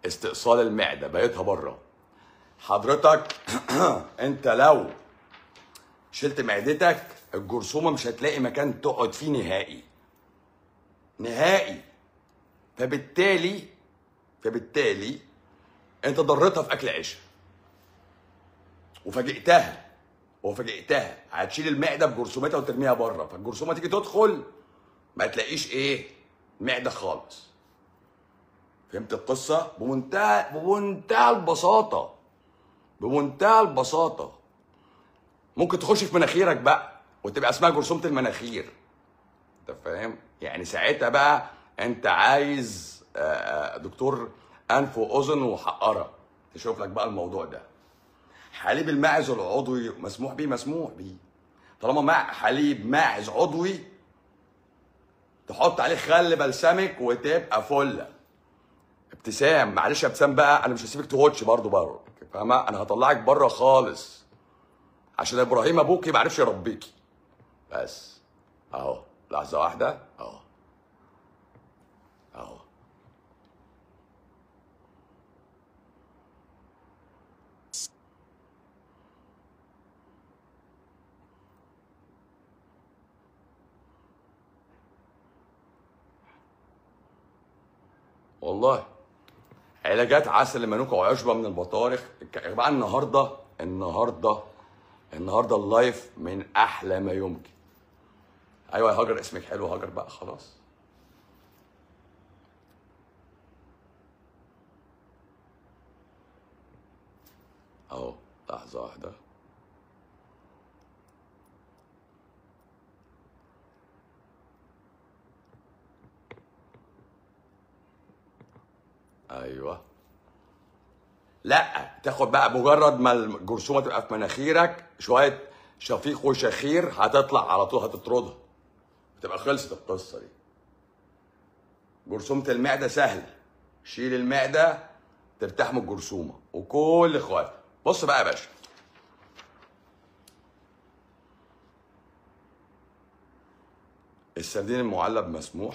استئصال المعده بقيتها بره حضرتك انت لو شلت معدتك الجرثومه مش هتلاقي مكان تقعد فيه نهائي نهائي فبالتالي فبالتالي انت ضرتها في اكل عيشها وفاجئتها وفاجئتها هتشيل المعده بجرثومتها وترميها بره فالجرثومه تيجي تدخل ما تلاقيش ايه معده خالص فهمت القصه بمنتهى بمنتهى البساطه بمنتهى البساطه ممكن تخش في مناخيرك بقى وتبقى اسمها جرثومه المناخير انت فاهم يعني ساعتها بقى انت عايز آه، آه، دكتور انف واذن وحقره تشوف لك بقى الموضوع ده حليب الماعز العضوي مسموح بيه مسموح بيه طالما مع حليب ماعز عضوي تحط عليه خل بلسمك وتبقى فله ابتسام معلش يا ابتسام بقى انا مش هسيبك تهوتش برضه بره فاهمه انا هطلعك بره خالص عشان ابراهيم ابوكي ما عرفش يربيكي بس اهو لحظه واحده اهو اهو والله علاجات عسل المانوكا وعشبه من البطارخ يا جماعه النهارده النهارده النهارده اللايف من احلى ما يمكن ايوه يا هاجر اسمك حلو هاجر بقى خلاص اهو لحظه واحده ايوه لا تاخد بقى مجرد ما الجرثومه تبقى في مناخيرك شويه شفيق وشخير هتطلع على طول هتطردها تبقى خلصت القصه دي جرثومه المعده سهل شيل المعده ترتاح من الجرثومه وكل اخواتها بص بقى يا باشا السردين المعلب مسموح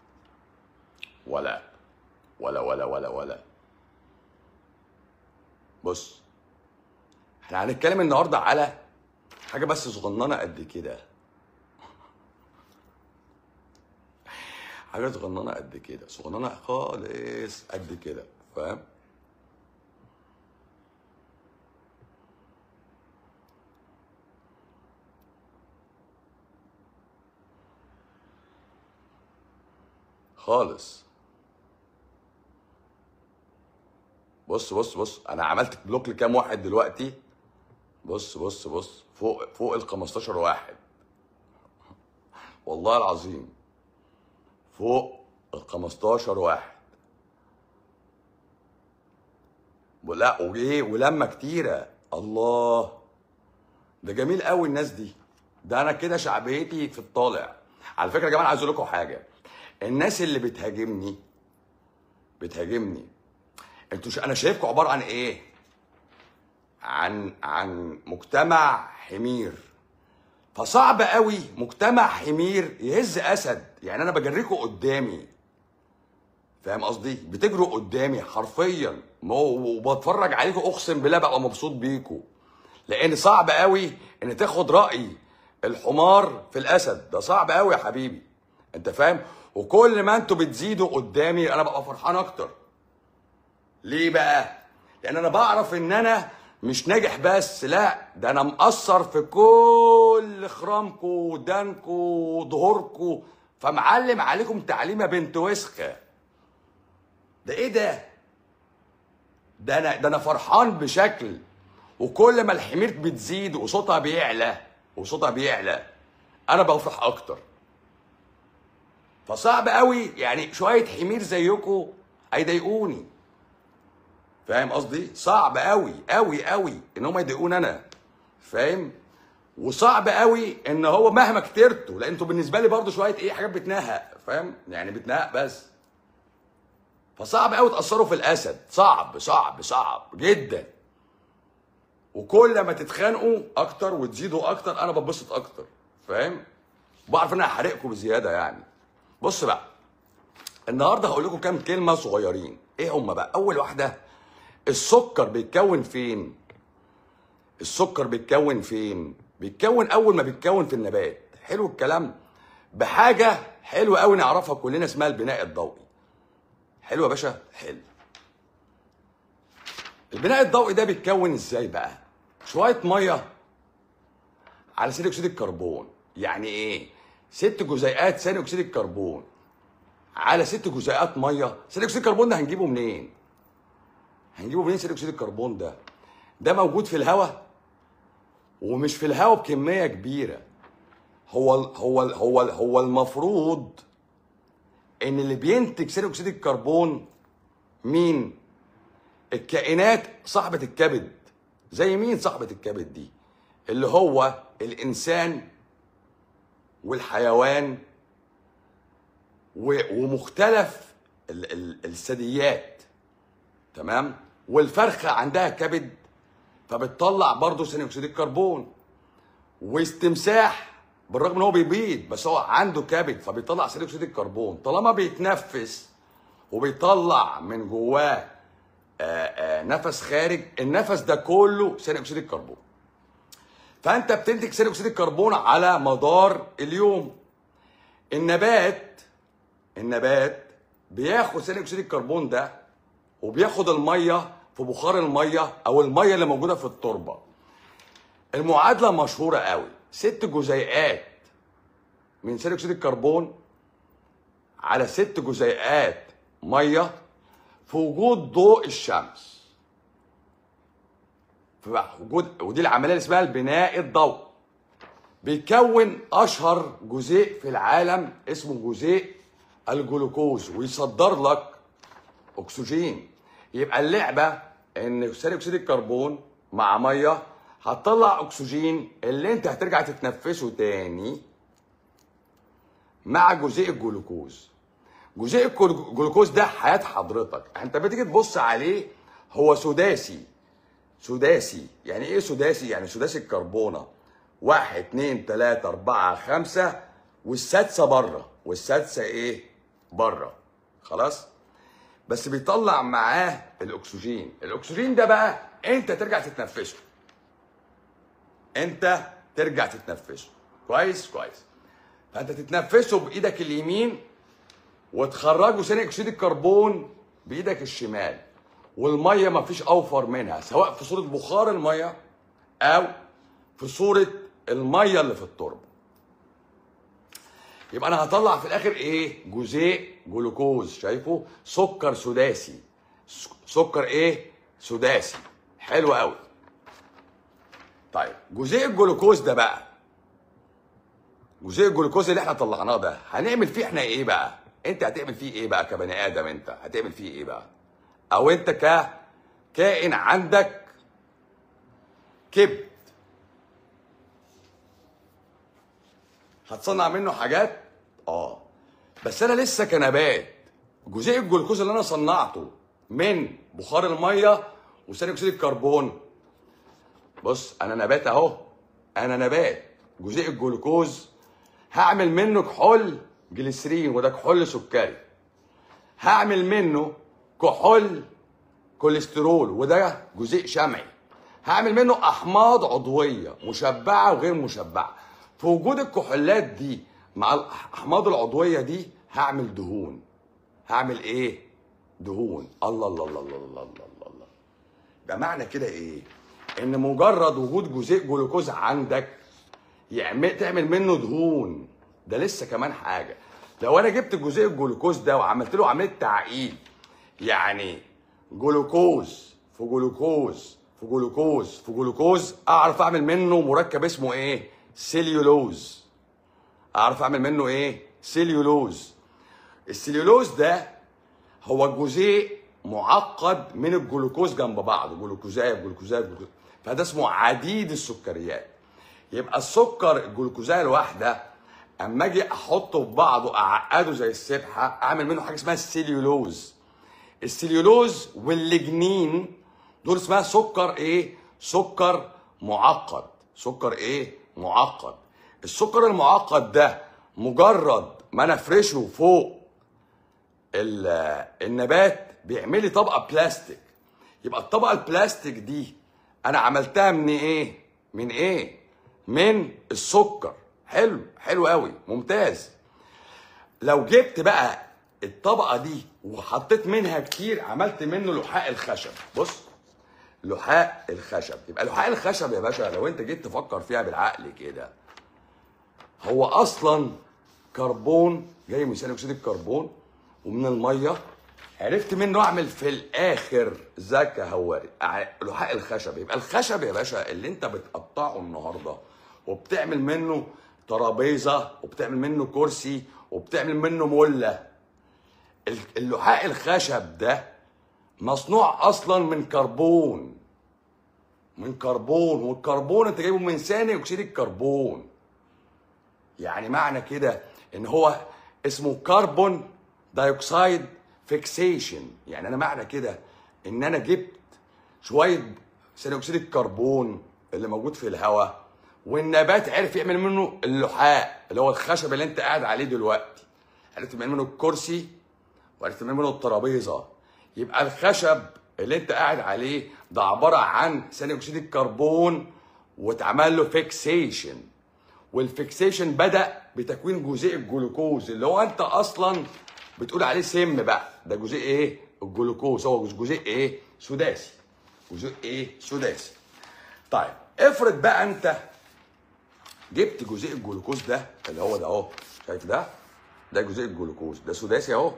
ولا ولا ولا ولا ولا بص احنا هنتكلم النهارده على حاجه بس صغننه قد كده حاجه صغننه قد كده صغننه خالص قد كده فاهم خالص بص بص بص انا عملت بلوك لكام واحد دلوقتي بص بص بص فوق فوق ال 15 واحد والله العظيم فوق ال 15 واحد ولا وايه ولما كتيره الله ده جميل قوي الناس دي ده انا كده شعبيتي في الطالع على فكره يا جماعه عايز اقول لكم حاجه الناس اللي بتهاجمني بتهاجمني انتوا ش... انا شايفكم عباره عن ايه عن عن مجتمع حمير فصعب قوي مجتمع حمير يهز اسد يعني انا بجريكم قدامي فاهم قصدي بتجروا قدامي حرفيا ما هو- وبتفرج عليكم اقسم بالله ببقى مبسوط بيكم لان صعب قوي ان تاخد راي الحمار في الاسد ده صعب قوي يا حبيبي انت فاهم وكل ما انتوا بتزيدوا قدامي انا ببقى فرحان اكتر ليه بقى لان انا بعرف ان انا مش ناجح بس لا ده انا مقصر في كل خرامكم ودانكم وظهوركم فمعلم عليكم تعليمه بنت وسخه ده ايه ده ده انا ده انا فرحان بشكل وكل ما الحمير بتزيد وصوتها بيعلى وصوتها بيعلى انا بفرح اكتر فصعب قوي يعني شويه حمير زيكم هيضايقوني فاهم قصدي صعب قوي قوي قوي ان هم يضايقوني انا فاهم وصعب قوي ان هو مهما كترتوا لان انتوا بالنسبه لي برضو شويه ايه حاجات بتنهق فاهم يعني بتنهق بس فصعب قوي تاثروا في الاسد صعب صعب صعب جدا وكل ما تتخانقوا اكتر وتزيدوا اكتر انا ببسط اكتر فاهم بعرف ان انا هحرقكم بزياده يعني بص بقى النهارده هقول لكم كام كلمه صغيرين ايه هم بقى اول واحده السكر بيتكون فين السكر بيتكون فين بيتكون اول ما بيتكون في النبات حلو الكلام بحاجه حلوه قوي نعرفها كلنا اسمها البناء الضوئي حلو يا باشا حلو البناء الضوئي ده بيتكون ازاي بقى شويه ميه على ثاني اكسيد الكربون يعني ايه ست جزيئات ثاني اكسيد الكربون على ست جزيئات ميه ثاني اكسيد الكربون ده هنجيبه منين هنجيبه منين ثاني اكسيد الكربون ده ده موجود في الهواء ومش في الهواء بكميه كبيره هو ال- هو ال- هو ال- هو المفروض ان اللي بينتج ثاني اكسيد الكربون مين الكائنات صاحبه الكبد زي مين صاحبه الكبد دي اللي هو الانسان والحيوان و- ومختلف ال- ال- الثدييات تمام والفرخه عندها كبد فبتطلع برضه ثاني اكسيد الكربون واستمساح بالرغم ان هو بيبيض بس هو عنده كبد فبيطلع ثاني اكسيد الكربون طالما بيتنفس وبيطلع من جواه آه، آه، نفس خارج النفس ده كله ثاني اكسيد الكربون فانت بتنتج ثاني اكسيد الكربون على مدار اليوم النبات النبات بياخد ثاني اكسيد الكربون ده وبياخد الميه في بخار الميه او الميه اللي موجوده في التربه المعادله مشهوره قوي ست جزيئات من ثاني اكسيد الكربون على ست جزيئات ميه في وجود ضوء الشمس في وجود ودي العمليه اللي اسمها البناء الضوئي بيكون اشهر جزيء في العالم اسمه جزيء الجلوكوز ويصدر لك اكسجين يبقى اللعبه ان ثاني اكسيد الكربون مع ميه هتطلع اكسجين اللي انت هترجع تتنفسه تاني مع جزيء الجلوكوز جزيء الجلو- الجلوكوز ده حياه حضرتك انت بتيجي تبص عليه هو سداسي سداسي يعني ايه سداسي يعني سداسي الكربونه واحد اتنين تلاته اربعه خمسه والسادسه بره والسادسه ايه بره خلاص بس بيطلع معاه الاكسجين الاكسجين ده بقى انت ترجع تتنفسه انت ترجع تتنفسه كويس كويس فانت تتنفسه بايدك اليمين وتخرجه ثاني اكسيد الكربون بايدك الشمال والميه ما فيش اوفر منها سواء في صوره بخار الميه او في صوره الميه اللي في التربه يبقى انا هطلع في الاخر ايه جزيء جلوكوز شايفه سكر سداسي س- سكر ايه سداسي حلو قوي طيب جزيء الجلوكوز ده بقى جزيء الجلوكوز اللي احنا طلعناه ده هنعمل فيه احنا ايه بقى انت هتعمل فيه ايه بقى كبني ادم انت هتعمل فيه ايه بقى او انت ك كائن عندك كبد هتصنع منه حاجات اه بس انا لسه كنبات جزيء الجلوكوز اللي انا صنعته من بخار الميه وثاني اكسيد الكربون بص انا نبات اهو انا نبات جزيء الجلوكوز هعمل منه كحول جليسرين وده كحول سكري هعمل منه كحول كوليسترول وده جزيء شمعي هعمل منه احماض عضويه مشبعه وغير مشبعه في وجود الكحولات دي مع الاحماض العضويه دي هعمل دهون هعمل ايه دهون الله الله الله الله الله الله الله, الله. ده معنى كده ايه ان مجرد وجود جزيء جلوكوز عندك يعمل تعمل منه دهون ده لسه كمان حاجه لو انا جبت جزيء الجلوكوز ده وعملت له عمليه تعقيد يعني جلوكوز في جلوكوز في جلوكوز في جلوكوز اعرف اعمل منه مركب اسمه ايه سيليولوز اعرف اعمل منه ايه سيليولوز السيليولوز ده هو جزيء معقد من الجلوكوز جنب بعض جلوكوزايه جلوكوزايه جلوكوز فده اسمه عديد السكريات يبقى السكر الجلوكوزايه الواحده اما اجي احطه في بعضه اعقده زي السبحه اعمل منه حاجه اسمها السيليولوز السيليولوز والليجنين دول اسمها سكر ايه سكر معقد سكر ايه معقد السكر المعقد ده مجرد ما انا افرشه فوق ال- النبات بيعمل لي طبقه بلاستيك يبقى الطبقه البلاستيك دي انا عملتها من ايه من ايه من السكر حلو حلو قوي ممتاز لو جبت بقى الطبقه دي وحطيت منها كتير عملت منه لحاء الخشب بص لحاء الخشب يبقى لحاء الخشب يا باشا لو انت جيت تفكر فيها بالعقل كده هو اصلا كربون جاي من ثاني اكسيد الكربون ومن الميه عرفت منه اعمل في الاخر زكا هواري ع- لحاء الخشب يبقى الخشب يا باشا اللي انت بتقطعه النهارده وبتعمل منه ترابيزه وبتعمل منه كرسي وبتعمل منه مله ال- اللحاء الخشب ده مصنوع اصلا من كربون من كربون والكربون انت جايبه من ثاني اكسيد الكربون يعني معنى كده ان هو اسمه كربون دايوكسيد فيكسيشن يعني انا معنى كده ان انا جبت شويه ثاني اكسيد الكربون اللي موجود في الهواء والنبات عرف يعمل منه اللحاء اللي هو الخشب اللي انت قاعد عليه دلوقتي عرفت تعمل منه الكرسي وعرفت تعمل منه الترابيزه يبقى الخشب اللي انت قاعد عليه ده عباره عن ثاني اكسيد الكربون واتعمل له فيكسيشن والفيكسيشن بدا بتكوين جزيء الجلوكوز اللي هو انت اصلا بتقول عليه سم بقى ده جزيء ايه الجلوكوز هو جزيء ايه سداسي جزيء ايه سداسي طيب افرض بقى انت جبت جزيء الجلوكوز ده اللي هو ده اهو شايف ده ده جزيء الجلوكوز ده سداسي اهو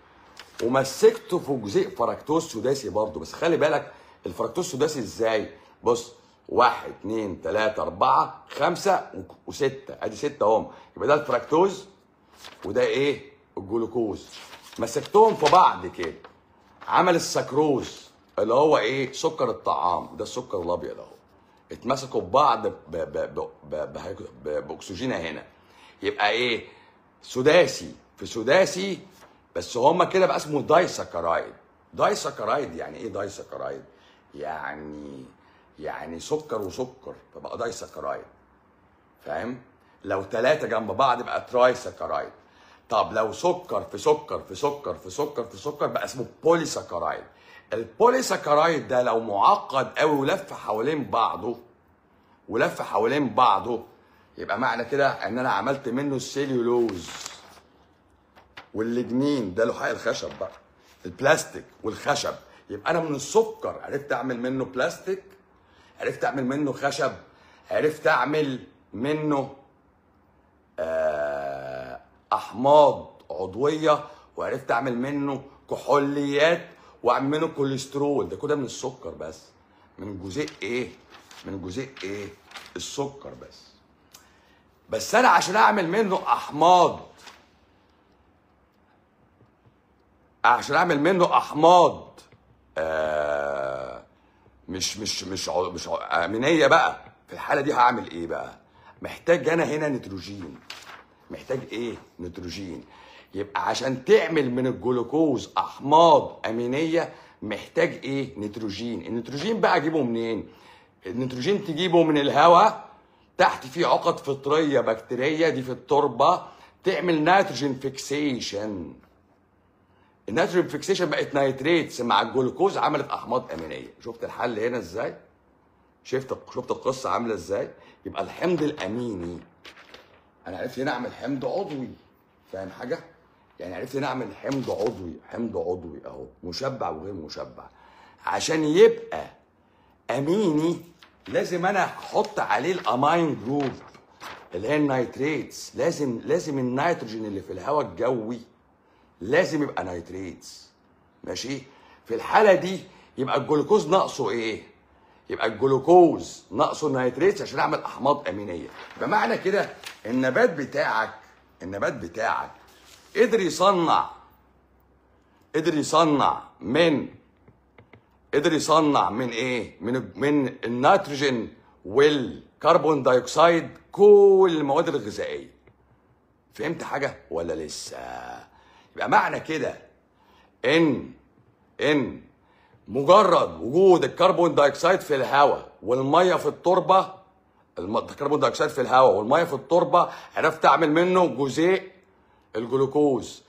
ومسكته في جزيء فركتوز سداسي برضه بس خلي بالك الفركتوز سداسي ازاي بص واحد اتنين تلاتة أربعة خمسة و- وستة أدي ستة أهم يبقى ده الفركتوز وده إيه؟ الجلوكوز مسكتهم في بعض كده عمل السكروز اللي هو إيه؟ سكر الطعام ده السكر الأبيض أهو اتمسكوا ببعض ب- ب- ب- ب- ب- ب- بأكسجين هنا يبقى إيه؟ سداسي في سداسي بس هما كده بقى اسمه دايسكرايد دايسكرايد يعني ايه دايسكرايد يعني يعني سكر وسكر فبقى دايسكرايد فاهم لو ثلاثة جنب بعض يبقى ترايسكرايد طب لو سكر في سكر في سكر في سكر في سكر بقى اسمه بوليسكرايد البوليسكرايد ده لو معقد قوي ولف حوالين بعضه ولف حوالين بعضه يبقى معنى كده ان انا عملت منه السيليولوز واللجنين ده لحاء الخشب بقى البلاستيك والخشب يبقى انا من السكر عرفت اعمل منه بلاستيك عرفت اعمل منه خشب عرفت اعمل منه آه، احماض عضويه وعرفت اعمل منه كحوليات واعمل منه كوليسترول ده كده من السكر بس من جزيء ايه من جزيء ايه السكر بس بس انا عشان اعمل منه احماض عشان اعمل منه احماض آه مش مش مش عض- مش عض- امينيه بقى في الحاله دي هعمل ايه بقى محتاج انا هنا نيتروجين محتاج ايه نيتروجين يبقى عشان تعمل من الجلوكوز احماض امينيه محتاج ايه نيتروجين النيتروجين بقى اجيبه منين النيتروجين تجيبه من الهواء تحت فيه عقد فطريه بكتيريه دي في التربه تعمل نيتروجين فيكسيشن النيتروجين فيكسيشن بقت نيتريتس مع الجلوكوز عملت احماض امينيه شفت الحل هنا ازاي شفت شفت القصه عامله ازاي يبقى الحمض الاميني انا عرفت هنا اعمل حمض عضوي فاهم حاجه يعني عرفت هنا اعمل حمض عضوي حمض عضوي اهو مشبع وغير مشبع عشان يبقى اميني لازم انا احط عليه الامين جروب اللي هي النيتريتس لازم لازم النيتروجين اللي في الهواء الجوي لازم يبقى نيتريتس ماشي في الحاله دي يبقى الجلوكوز ناقصه ايه يبقى الجلوكوز ناقصه النيتريتس عشان اعمل احماض امينيه بمعنى كده النبات بتاعك النبات بتاعك قدر يصنع قدر يصنع من قدر يصنع من ايه من من النيتروجين والكربون دايوكسيد كل المواد الغذائيه فهمت حاجه ولا لسه يبقى معنى كده ان ان مجرد وجود الكربون دايوكسيد في الهواء والميه في التربه الم- الكربون دايوكسيد في الهواء والميه في التربه عرفت اعمل منه جزيء الجلوكوز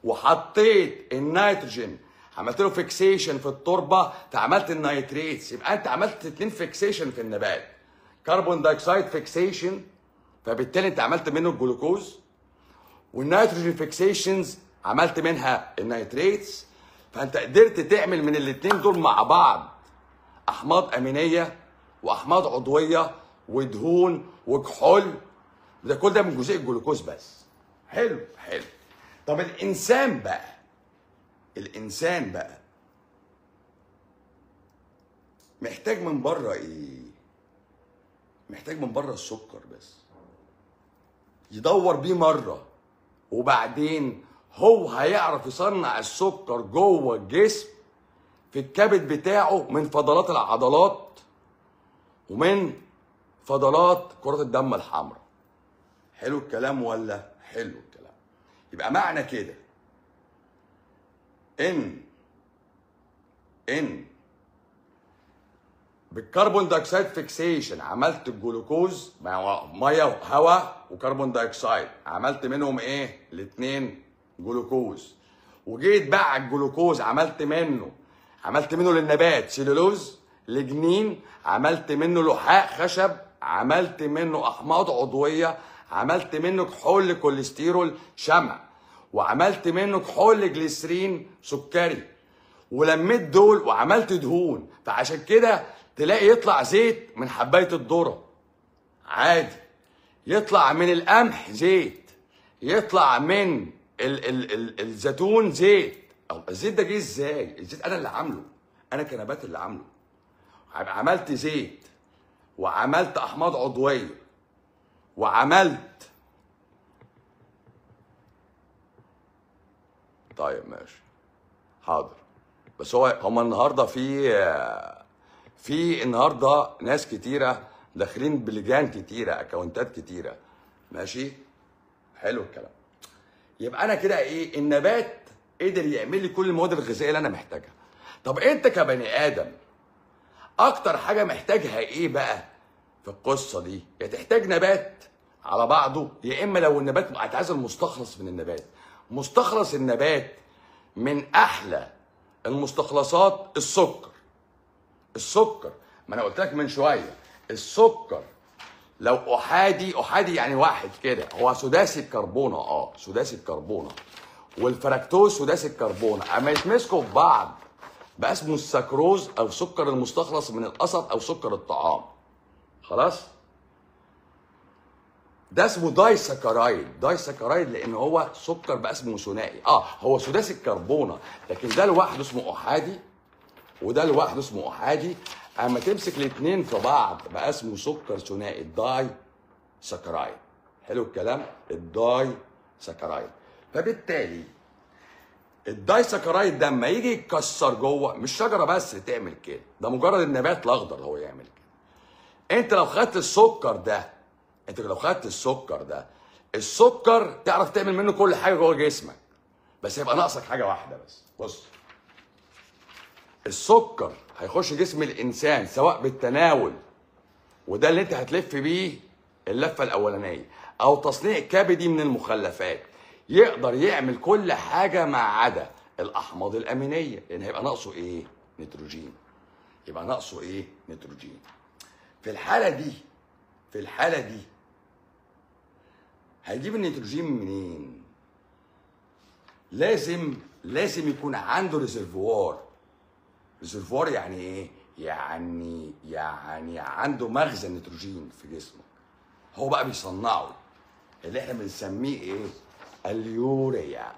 وحطيت النيتروجين عملت له فيكسيشن في التربه فعملت النيتريتس يبقى انت عملت اتنين فيكسيشن في النبات كربون دايوكسيد فيكسيشن فبالتالي انت عملت منه الجلوكوز والنيتروجين فيكسيشنز عملت منها النيتريتس فانت قدرت تعمل من الاثنين دول مع بعض احماض امينيه واحماض عضويه ودهون وكحول ده كل ده من جزيء الجلوكوز بس حلو حلو طب الانسان بقى الانسان بقى محتاج من بره ايه محتاج من بره السكر بس يدور بيه مره وبعدين هو هيعرف يصنع السكر جوه الجسم في الكبد بتاعه من فضلات العضلات ومن فضلات كرة الدم الحمراء حلو الكلام ولا حلو الكلام يبقى معنى كده ان ان بالكربون دايوكسيد فيكسيشن عملت الجلوكوز مع ميه وهواء وكربون دايوكسيد عملت منهم ايه الاثنين جلوكوز وجيت بقى على الجلوكوز عملت منه عملت منه للنبات سيلولوز لجنين عملت منه لحاء خشب عملت منه احماض عضويه عملت منه كحول كوليسترول شمع وعملت منه كحول جليسرين سكري ولميت دول وعملت دهون فعشان كده تلاقي يطلع زيت من حبايه الذره عادي يطلع من القمح زيت يطلع من ال ال ال الزيتون زيت أو الزيت ده جه ازاي الزيت انا اللي عامله انا كنبات اللي عامله عملت زيت وعملت احماض عضويه وعملت طيب ماشي حاضر بس هو هما النهارده في في النهارده ناس كتيره داخلين بلجان كتيره اكونتات كتيره ماشي حلو الكلام يبقى انا كده ايه النبات قدر يعمل لي كل المواد الغذائيه اللي انا محتاجها طب انت كبني ادم اكتر حاجه محتاجها ايه بقى في القصه دي يا تحتاج نبات على بعضه يا اما لو النبات هتعزل مستخلص من النبات مستخلص النبات من احلى المستخلصات السكر السكر ما انا قلت لك من شويه السكر لو احادي احادي يعني واحد كده هو سداسي الكربونه اه سداسي الكربونه والفركتوز سداسي الكربونه اما يتمسكوا في بعض بقى اسمه السكروز او سكر المستخلص من القصب او سكر الطعام خلاص ده اسمه داي سكرايد داي سكرايد لان هو سكر بقى اسمه ثنائي اه هو سداسي الكربونه لكن ده لوحده اسمه احادي وده لوحده اسمه احادي اما تمسك الاثنين في بعض بقى اسمه سكر ثنائي الداي سكرايد حلو الكلام الداي سكرايد فبالتالي الداي سكرايد ده اما يجي يتكسر جوه مش شجره بس تعمل كده ده مجرد النبات الاخضر هو يعمل كده انت لو خدت السكر ده انت لو خدت السكر ده السكر تعرف تعمل منه كل حاجه جوه جسمك بس هيبقى ناقصك حاجه واحده بس بص السكر هيخش جسم الانسان سواء بالتناول وده اللي انت هتلف بيه اللفه الاولانيه او تصنيع كبدي من المخلفات يقدر يعمل كل حاجه ما عدا الاحماض الامينيه لان هيبقى ناقصه ايه نيتروجين يبقى ناقصه ايه نيتروجين في الحاله دي في الحاله دي هيجيب النيتروجين منين لازم لازم يكون عنده ريزرفوار ريزرفوار يعني ايه يعني يعني عنده مخزن نيتروجين في جسمه هو بقى بيصنعه اللي احنا بنسميه ايه اليوريا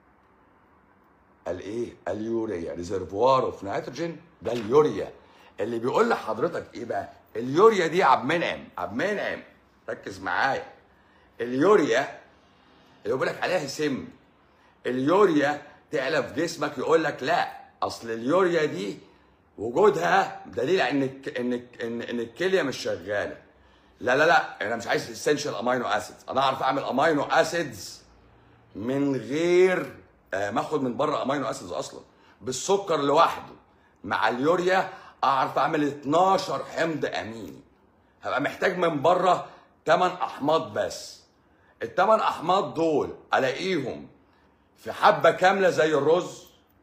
الايه اليوريا ريزرفوار اوف نيتروجين ده اليوريا اللي بيقول لحضرتك ايه بقى اليوريا دي عبد منعم عبد منعم ركز معايا اليوريا اللي بيقول لك عليها سم اليوريا تعلى في جسمك يقول لك لا اصل اليوريا دي وجودها دليل ان ان ان, إن الكليه مش شغاله لا لا لا انا مش عايز اسينشال امينو اسيدز انا اعرف اعمل امينو اسيدز من غير آه، ما اخد من بره امينو اسيدز اصلا بالسكر لوحده مع اليوريا اعرف اعمل 12 حمض اميني هبقى محتاج من بره 8 احماض بس الثمان احماض دول الاقيهم في حبه كامله زي الرز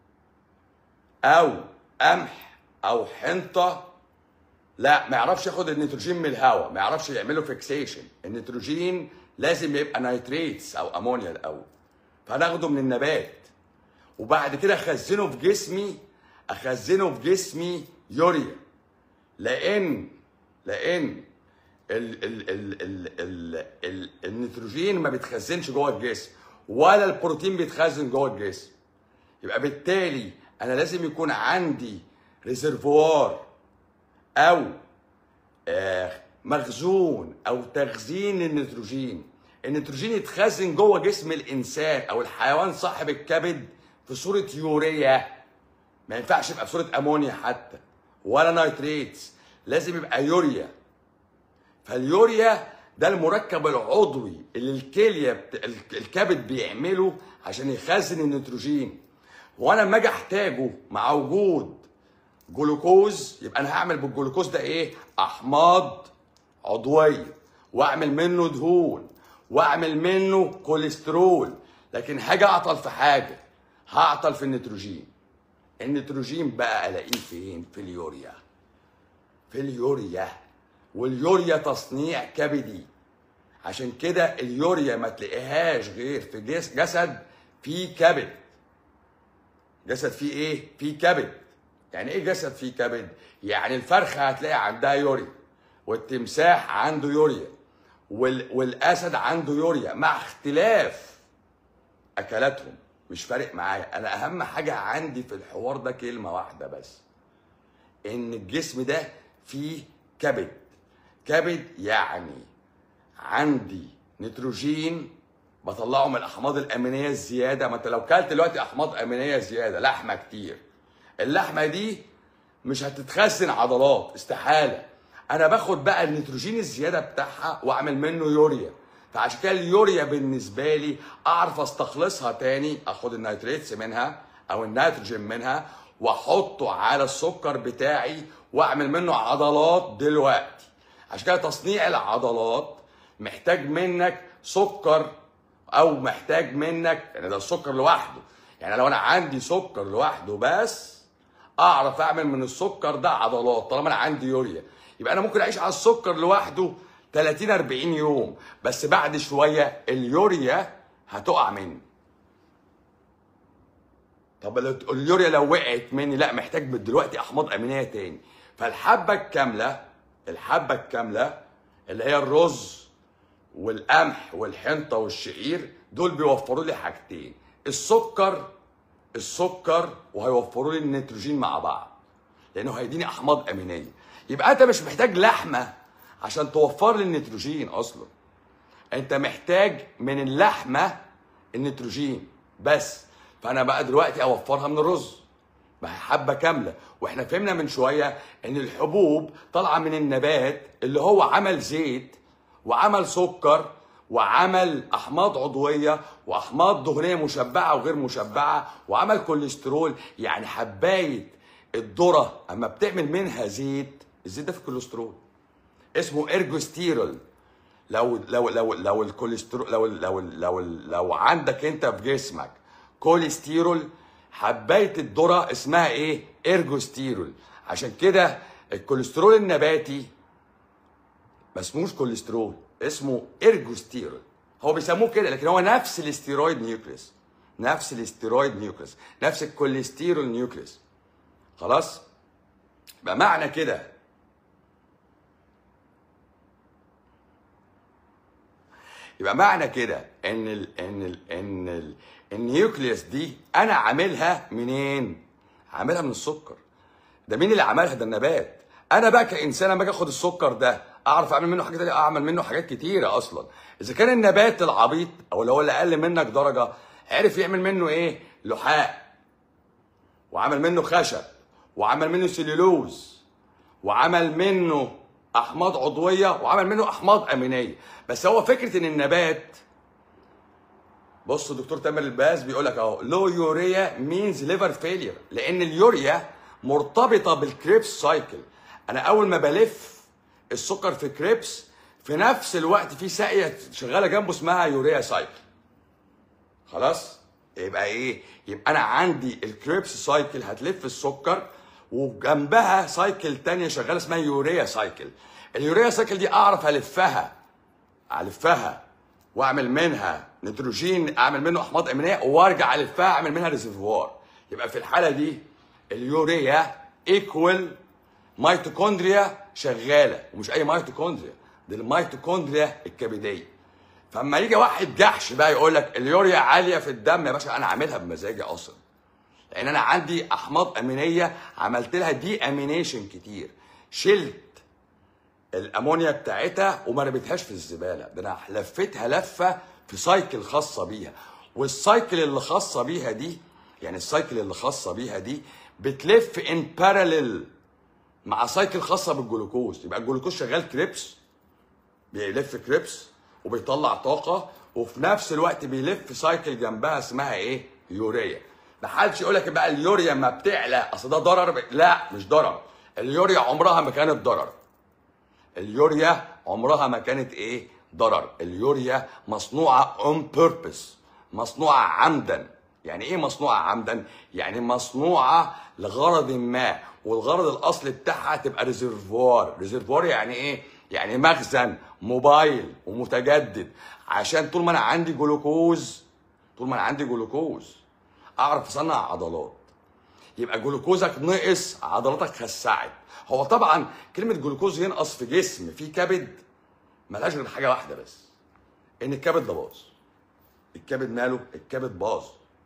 او قمح او حنطه لا ما يعرفش ياخد النيتروجين من الهواء ما يعرفش يعمله فيكسيشن النيتروجين لازم يبقى نيتريتس او امونيا الاول فناخده من النبات وبعد كده اخزنه في جسمي اخزنه في جسمي يوريا لان لان ال ال ال ال ال ال النيتروجين ما بيتخزنش جوه الجسم ولا البروتين بيتخزن جوه الجسم يبقى بالتالي انا لازم يكون عندي ريزرفوار او آه، مخزون او تخزين للنيتروجين النيتروجين يتخزن جوه جسم الانسان او الحيوان صاحب الكبد في صوره يوريا ما ينفعش يبقى في صوره امونيا حتى ولا نيتريتس لازم يبقى يوريا فاليوريا ده المركب العضوي اللي الكليه بت... الكبد بيعمله عشان يخزن النيتروجين وانا لما اجي احتاجه مع وجود جلوكوز يبقى انا هعمل بالجلوكوز ده ايه احماض عضويه واعمل منه دهون واعمل منه كوليسترول لكن هاجي اعطل في حاجه هعطل في النيتروجين النيتروجين بقى الاقيه فين في اليوريا في اليوريا واليوريا تصنيع كبدي عشان كده اليوريا ما تلاقيهاش غير في جس- جسد فيه كبد جسد فيه ايه فيه كبد يعني ايه جسد فيه كبد يعني الفرخه هتلاقي عندها يوريا والتمساح عنده يوريا وال... والاسد عنده يوريا مع اختلاف اكلاتهم مش فارق معايا انا اهم حاجه عندي في الحوار ده كلمه واحده بس ان الجسم ده فيه كبد كبد يعني عندي نيتروجين بطلعه من الاحماض الامينيه الزياده ما انت لو كلت دلوقتي احماض امينيه زياده لحمه كتير اللحمه دي مش هتتخزن عضلات استحاله انا باخد بقى النيتروجين الزياده بتاعها واعمل منه يوريا فعشان كده اليوريا بالنسبه لي اعرف استخلصها تاني اخد النيتريتس منها او النيتروجين منها واحطه على السكر بتاعي واعمل منه عضلات دلوقتي عشان كده تصنيع العضلات محتاج منك سكر او محتاج منك يعني ده السكر لوحده يعني لو انا عندي سكر لوحده بس اعرف اعمل من السكر ده عضلات طالما انا عندي يوريا يبقى انا ممكن اعيش على السكر لوحده 30 40 يوم بس بعد شويه اليوريا هتقع مني طب لو- اليوريا لو وقعت مني لا محتاج دلوقتي احماض امينيه تاني فالحبه الكامله الحبه الكامله اللي هي الرز والقمح والحنطه والشعير دول بيوفروا لي حاجتين السكر السكر وهيوفروا لي النيتروجين مع بعض لانه هيديني احماض امينيه يبقى انت مش محتاج لحمه عشان توفر لي النيتروجين اصلا انت محتاج من اللحمه النيتروجين بس فانا بقى دلوقتي اوفرها من الرز ما هي حبه كامله واحنا فهمنا من شويه ان الحبوب طالعه من النبات اللي هو عمل زيت وعمل سكر وعمل احماض عضويه واحماض دهنيه مشبعه وغير مشبعه وعمل كوليسترول يعني حبايه الذره اما بتعمل منها زيت الزيت ده في كوليسترول اسمه ارجوستيرول لو لو لو لو الكوليسترول لو لو لو لو عندك انت في جسمك كوليسترول حبايه الذره اسمها ايه؟ ارجوستيرول عشان كده الكوليسترول النباتي ما اسموش كوليسترول اسمه ارجوستيرول هو بيسموه كده لكن هو نفس الاستيرويد نيوكليس نفس الاستيرويد نيوكليس نفس الكوليسترول نيوكليس خلاص يبقى معنى كده يبقى معنى كده ان ال ان ال ان ال النيوكليوس دي انا عاملها منين؟ عاملها من السكر ده مين اللي عملها ده النبات انا بقى كانسان لما اجي اخد السكر ده اعرف اعمل منه حاجات تانية اعمل منه حاجات كتيره اصلا اذا كان النبات العبيط او اللي هو اللي اقل منك درجه عرف يعمل منه ايه لحاء وعمل منه خشب وعمل منه سليلوز وعمل منه احماض عضويه وعمل منه احماض امينيه بس هو فكره ان النبات بص دكتور تامر الباز بيقول لك اهو لو يوريا مينز ليفر فيلير لان اليوريا مرتبطه بالكريبس سايكل انا اول ما بلف السكر في كريبس في نفس الوقت في ساقيه شغاله جنبه اسمها يوريا سايكل خلاص يبقى ايه يبقى انا عندي الكريبس سايكل هتلف السكر وجنبها سايكل تانية شغاله اسمها يوريا سايكل اليوريا سايكل دي اعرف الفها الفها واعمل منها نيتروجين اعمل منه احماض امينيه وارجع الفها اعمل منها ريزرفوار يبقى في الحاله دي اليوريا ايكوال ميتوكوندريا شغاله ومش اي ميتوكوندريا دي الميتوكوندريا الكبديه فاما يجي واحد جحش بقى يقول لك اليوريا عاليه في الدم يا باشا انا عاملها بمزاجي اصلا لان انا عندي احماض امينيه عملت لها دي امينيشن كتير شلت الامونيا بتاعتها وما رميتهاش في الزباله ده انا لفتها لفه في سايكل خاصه بيها والسايكل اللي خاصه بيها دي يعني السايكل اللي خاصه بيها دي بتلف ان باراليل مع سايكل خاصه بالجلوكوز يبقى الجلوكوز شغال كريبس بيلف كريبس وبيطلع طاقه وفي نفس الوقت بيلف سايكل جنبها اسمها ايه يوريا ما حدش يقول لك بقى اليوريا ما بتعلى اصل ده ضرر ب... لا مش ضرر اليوريا عمرها ما كانت ضرر اليوريا عمرها ما كانت ايه ضرر اليوريا مصنوعه اون بيربس مصنوعه عمدا يعني ايه مصنوعه عمدا يعني مصنوعه لغرض ما والغرض الاصلي بتاعها تبقى ريزرفوار ريزرفوار يعني ايه يعني مخزن موبايل ومتجدد عشان طول ما انا عندي جلوكوز طول ما انا عندي جلوكوز اعرف اصنع عضلات يبقى جلوكوزك نقص عضلاتك خسعت هو طبعا كلمه جلوكوز ينقص في جسم في كبد ملهاش غير حاجه واحده بس ان الكبد ده باظ الكبد ماله الكبد باظ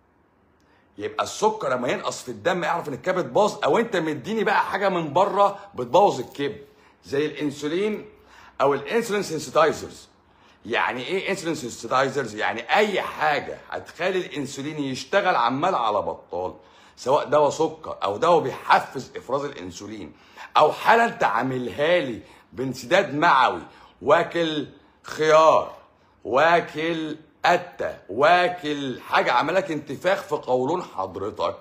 يبقى السكر لما ينقص في الدم اعرف ان الكبد باظ او انت مديني بقى حاجه من بره بتبوظ الكبد زي الانسولين او الانسولين سنسيتايزرز يعني ايه انسولين سنسيتايزرز يعني اي حاجه هتخلي الانسولين يشتغل عمال على بطال سواء دواء سكر او دواء بيحفز افراز الانسولين او حاله انت عاملها لي بانسداد معوي واكل خيار واكل قتة واكل حاجه عملك انتفاخ في قولون حضرتك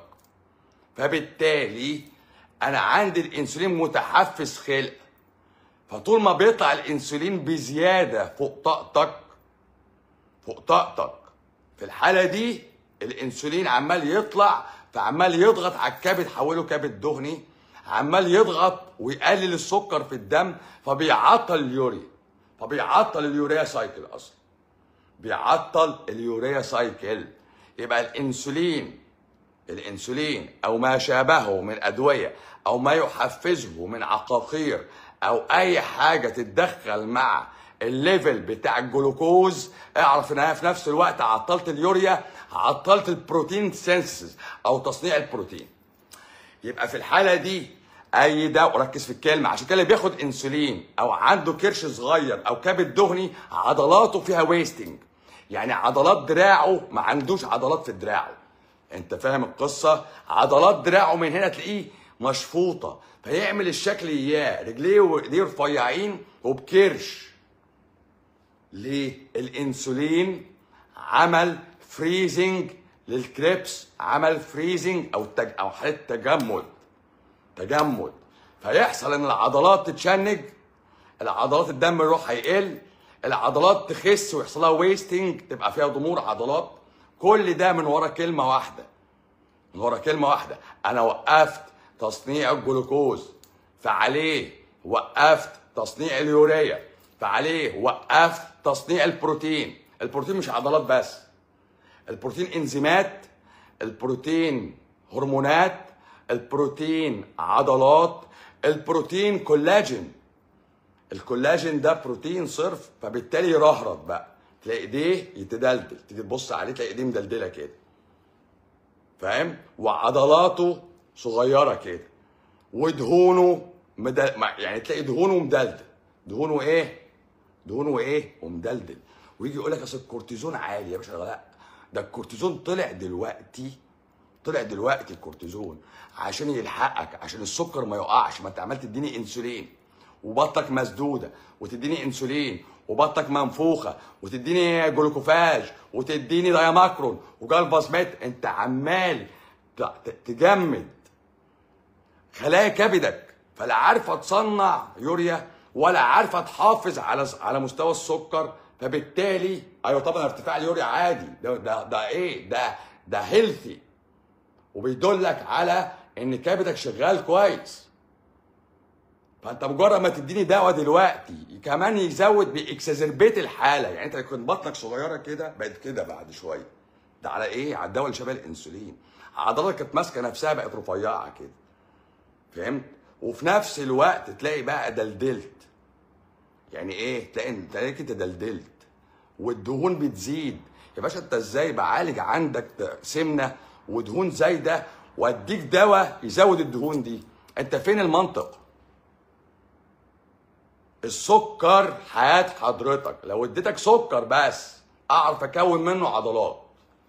فبالتالي انا عندي الانسولين متحفز خلق فطول ما بيطلع الانسولين بزياده فوق طاقتك فوق طاقتك في الحاله دي الانسولين عمال يطلع فعمال يضغط على الكبد حوله كبد دهني عمال يضغط ويقلل السكر في الدم فبيعطل اليوريا فبيعطل اليوريا سايكل اصلا بيعطل اليوريا سايكل يبقى الانسولين الانسولين او ما شابهه من ادويه او ما يحفزه من عقاقير او اي حاجه تتدخل مع الليفل بتاع الجلوكوز اعرف انها في نفس الوقت عطلت اليوريا عطلت البروتين سينسز او تصنيع البروتين يبقى في الحاله دي اي دواء ركز في الكلمه عشان كده اللي بياخد انسولين او عنده كرش صغير او كبد دهني عضلاته فيها ويستنج يعني عضلات دراعه ما عندوش عضلات في دراعه انت فاهم القصه عضلات دراعه من هنا تلاقيه مشفوطه فيعمل الشكل اياه رجليه وايديه رفيعين وبكرش ليه الانسولين عمل فريزنج للكريبس عمل فريزنج او تج... او حاله تجمد تجمد فيحصل ان العضلات تتشنج العضلات الدم يروح هيقل العضلات تخس ويحصل لها ويستنج تبقى فيها ضمور عضلات كل ده من ورا كلمه واحده من ورا كلمه واحده انا وقفت تصنيع الجلوكوز فعليه وقفت تصنيع اليوريا فعليه وقفت تصنيع البروتين البروتين مش عضلات بس البروتين انزيمات البروتين هرمونات البروتين عضلات البروتين كولاجين الكولاجين ده بروتين صرف فبالتالي يرهرط بقى تلاقي ايديه يتدلدل تيجي تبص عليه تلاقي ايديه مدلدله كده فاهم وعضلاته صغيره كده ودهونه مدل... يعني تلاقي دهونه مدلدل دهونه ايه دهونه ايه ومدلدل ويجي يقول لك اصل الكورتيزون عالي يا باشا لا ده الكورتيزون طلع دلوقتي طلع دلوقتي الكورتيزون عشان يلحقك عشان السكر ما يقعش ما انت عمال تديني انسولين وبطنك مسدوده وتديني انسولين وبطنك منفوخه وتديني جلوكوفاج وتديني دايماكرون وجالفاسميت انت عمال تجمد خلايا كبدك فلا عارفه تصنع يوريا ولا عارفه تحافظ على على مستوى السكر فبالتالي ايوه طبعا ارتفاع اليوريا عادي ده ده, ده ايه ده ده هيلثي وبيدلك على ان كبدك شغال كويس فانت مجرد ما تديني دواء دلوقتي كمان يزود بيكسازربيت الحاله يعني انت كنت بطنك صغيره كده بقت كده بعد شويه ده على ايه على الدواء اللي شبه الانسولين عضلاتك كانت ماسكه نفسها بقت رفيعه كده فهمت وفي نفس الوقت تلاقي بقى دلدلت يعني ايه تلاقي انت تلاقيك انت دلدلت والدهون بتزيد يا باشا انت ازاي بعالج عندك سمنه ودهون زايده واديك دواء يزود الدهون دي انت فين المنطق السكر حياة حضرتك لو اديتك سكر بس اعرف اكون منه عضلات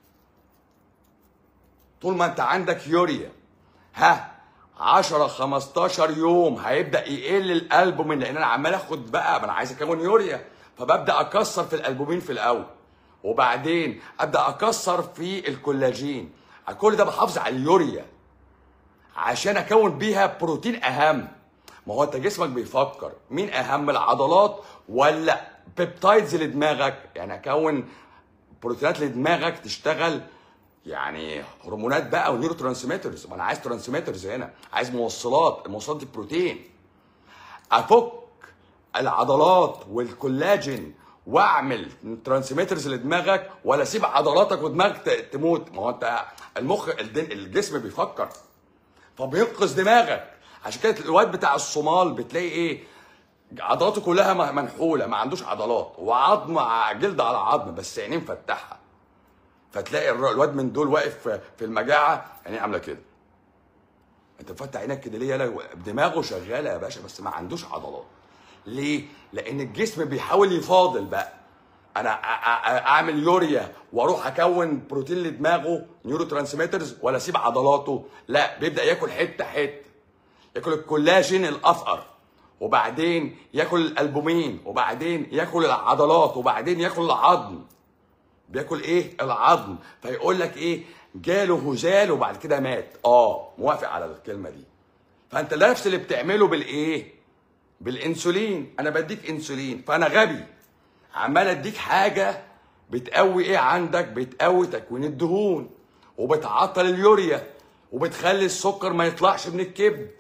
طول ما انت عندك يوريا ها 10 15 يوم هيبدا يقل الالبومين لان انا عمال اخد بقى ما انا عايز اكون يوريا فببدا اكسر في الالبومين في الاول وبعدين ابدا اكسر في الكولاجين كل ده بحافظ على اليوريا عشان اكون بيها بروتين اهم ما هو انت جسمك بيفكر مين اهم العضلات ولا بيبتايدز لدماغك يعني اكون بروتينات لدماغك تشتغل يعني هرمونات بقى ونيورو ترانسميترز ما انا عايز ترانسميترز هنا عايز موصلات الموصلات دي بروتين افك العضلات والكولاجين واعمل ترانسميترز لدماغك ولا اسيب عضلاتك ودماغك ت- تموت ما هو انت المخ الدن- الجسم بيفكر فبينقذ دماغك عشان كده الواد بتاع الصومال بتلاقي ايه عضلاته كلها م- منحوله ما عندوش عضلات وعظم ع- جلد على عظم بس عينيه مفتحه فتلاقي الر- الواد من دول واقف في- في المجاعه عينيه عامله كده انت مفتح عينك كده ليه يالا دماغه شغاله يا باشا بس ما عندوش عضلات ليه لان الجسم بيحاول يفاضل بقى انا أ- أ- اعمل يوريا واروح اكون بروتين لدماغه نيورو ترانسميترز ولا اسيب عضلاته لا بيبدا ياكل حته حته ياكل الكولاجين الافقر وبعدين ياكل الالبومين وبعدين ياكل العضلات وبعدين ياكل العظم بياكل ايه العظم فيقول لك ايه جاله هزال وبعد كده مات اه موافق على الكلمه دي فانت نفس اللي بتعمله بالايه بالانسولين انا بديك انسولين فانا غبي عمال اديك حاجه بتقوي ايه عندك بتقوي تكوين الدهون وبتعطل اليوريا وبتخلي السكر ما يطلعش من الكبد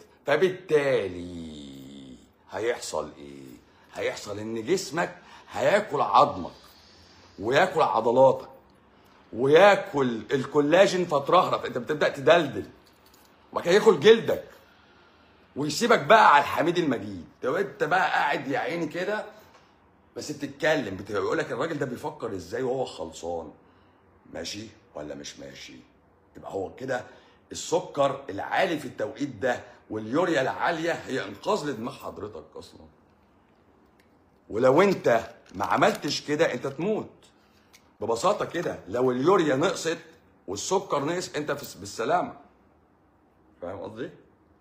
فبالتالي هيحصل ايه هيحصل ان جسمك هياكل عظمك وياكل عضلاتك وياكل الكولاجين فترهرف انت بتبدا تدلدل وبعد كده ياكل جلدك ويسيبك بقى على الحميد المجيد لو انت بقى قاعد يا عيني كده بس بتتكلم بتبقى بيقول لك الراجل ده بيفكر ازاي وهو خلصان ماشي ولا مش ماشي يبقى هو كده السكر العالي في التوقيت ده واليوريا العاليه هي انقاذ لدماغ حضرتك اصلا ولو انت ما عملتش كده انت تموت ببساطه كده لو اليوريا نقصت والسكر نقص انت في بالسلامه فاهم قصدي؟